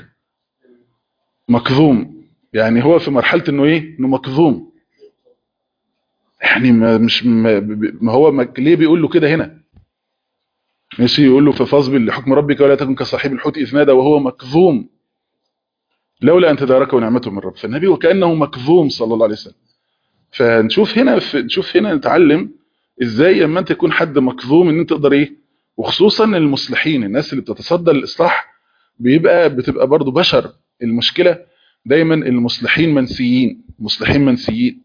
مكظوم يعني هو في مرحله انه ايه انه مكظوم يعني ما مش ما, ما هو ما ليه بيقول له كده هنا ماشي يقول له ففاصبر لحكم ربك ولا تكن كصاحب الحوت اذ نادى وهو مكظوم لولا ان تداركه نعمته من رب فالنبي وكانه مكظوم صلى الله عليه وسلم فنشوف هنا في نشوف هنا نتعلم ازاي لما انت تكون حد مكظوم ان انت تقدر ايه وخصوصا المصلحين الناس اللي بتتصدى للاصلاح بيبقى بتبقى برضو بشر المشكله دايما المصلحين منسيين مصلحين منسيين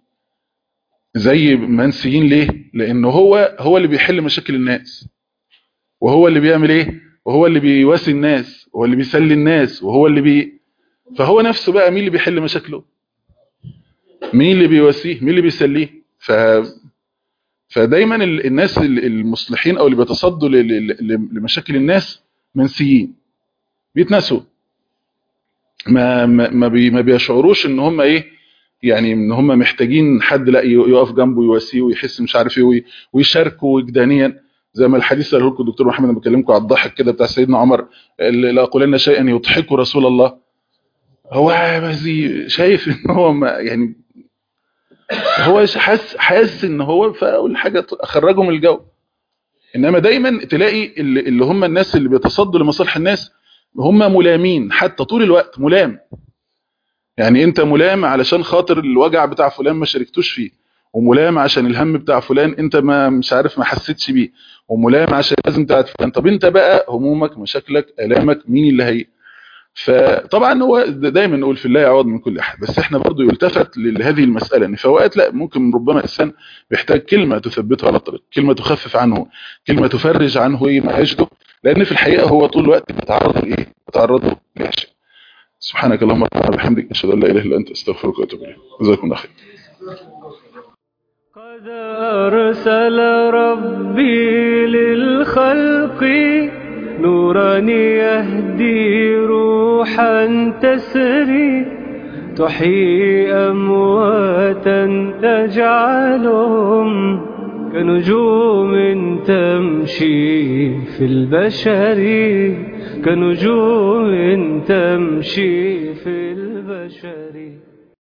زي منسيين ليه لانه هو هو اللي بيحل مشاكل الناس وهو اللي بيعمل ايه وهو اللي بيواسي الناس وهو اللي بيسلي الناس وهو اللي بي فهو نفسه بقى مين اللي بيحل مشاكله مين اللي بيواسيه مين اللي بيسليه ف فدايما ال- الناس ال- المصلحين او اللي بيتصدوا ل- ل- ل- لمشاكل الناس منسيين بيتنسوا ما ما ما, بي ما بيشعروش ان هم ايه يعني ان هم محتاجين حد لا ي- يقف جنبه يواسيه ويحس مش عارف ايه وي- ويشاركوا وجدانيا زي ما الحديث قاله لكم الدكتور محمد لما بكلمكم على الضحك كده بتاع سيدنا عمر اللي لا اقولن شيئا يضحك رسول الله هو بس شايف ان هو ما يعني هو حاسس حاسس ان هو فاول حاجه اخرجه من الجو انما دايما تلاقي اللي, اللي هم الناس اللي بيتصدوا لمصالح الناس هم ملامين حتى طول الوقت ملام يعني انت ملام علشان خاطر الوجع بتاع فلان ما شاركتوش فيه وملام عشان الهم بتاع فلان انت ما مش عارف ما حسيتش بيه وملام عشان لازم بتاعت فلان طب انت بقى همومك مشاكلك الامك مين اللي هي فطبعا هو دايما نقول في الله يعوض من كل احد بس احنا برضو يلتفت لهذه المساله ان في اوقات لا ممكن ربما الانسان بيحتاج كلمه تثبته على الطريق كلمه تخفف عنه كلمه تفرج عنه ايه ما يجده لان في الحقيقه هو طول الوقت بيتعرض لايه بيتعرض لاشياء سبحانك اللهم وبحمدك اشهد ان لا اله الا انت استغفرك واتوب اليك جزاكم الله خير قد أرسل ربي للخلق نورا يهدي روحا تسري تحيي أمواتا تجعلهم كنجوم تمشي في البشر كنجوم تمشي في البشر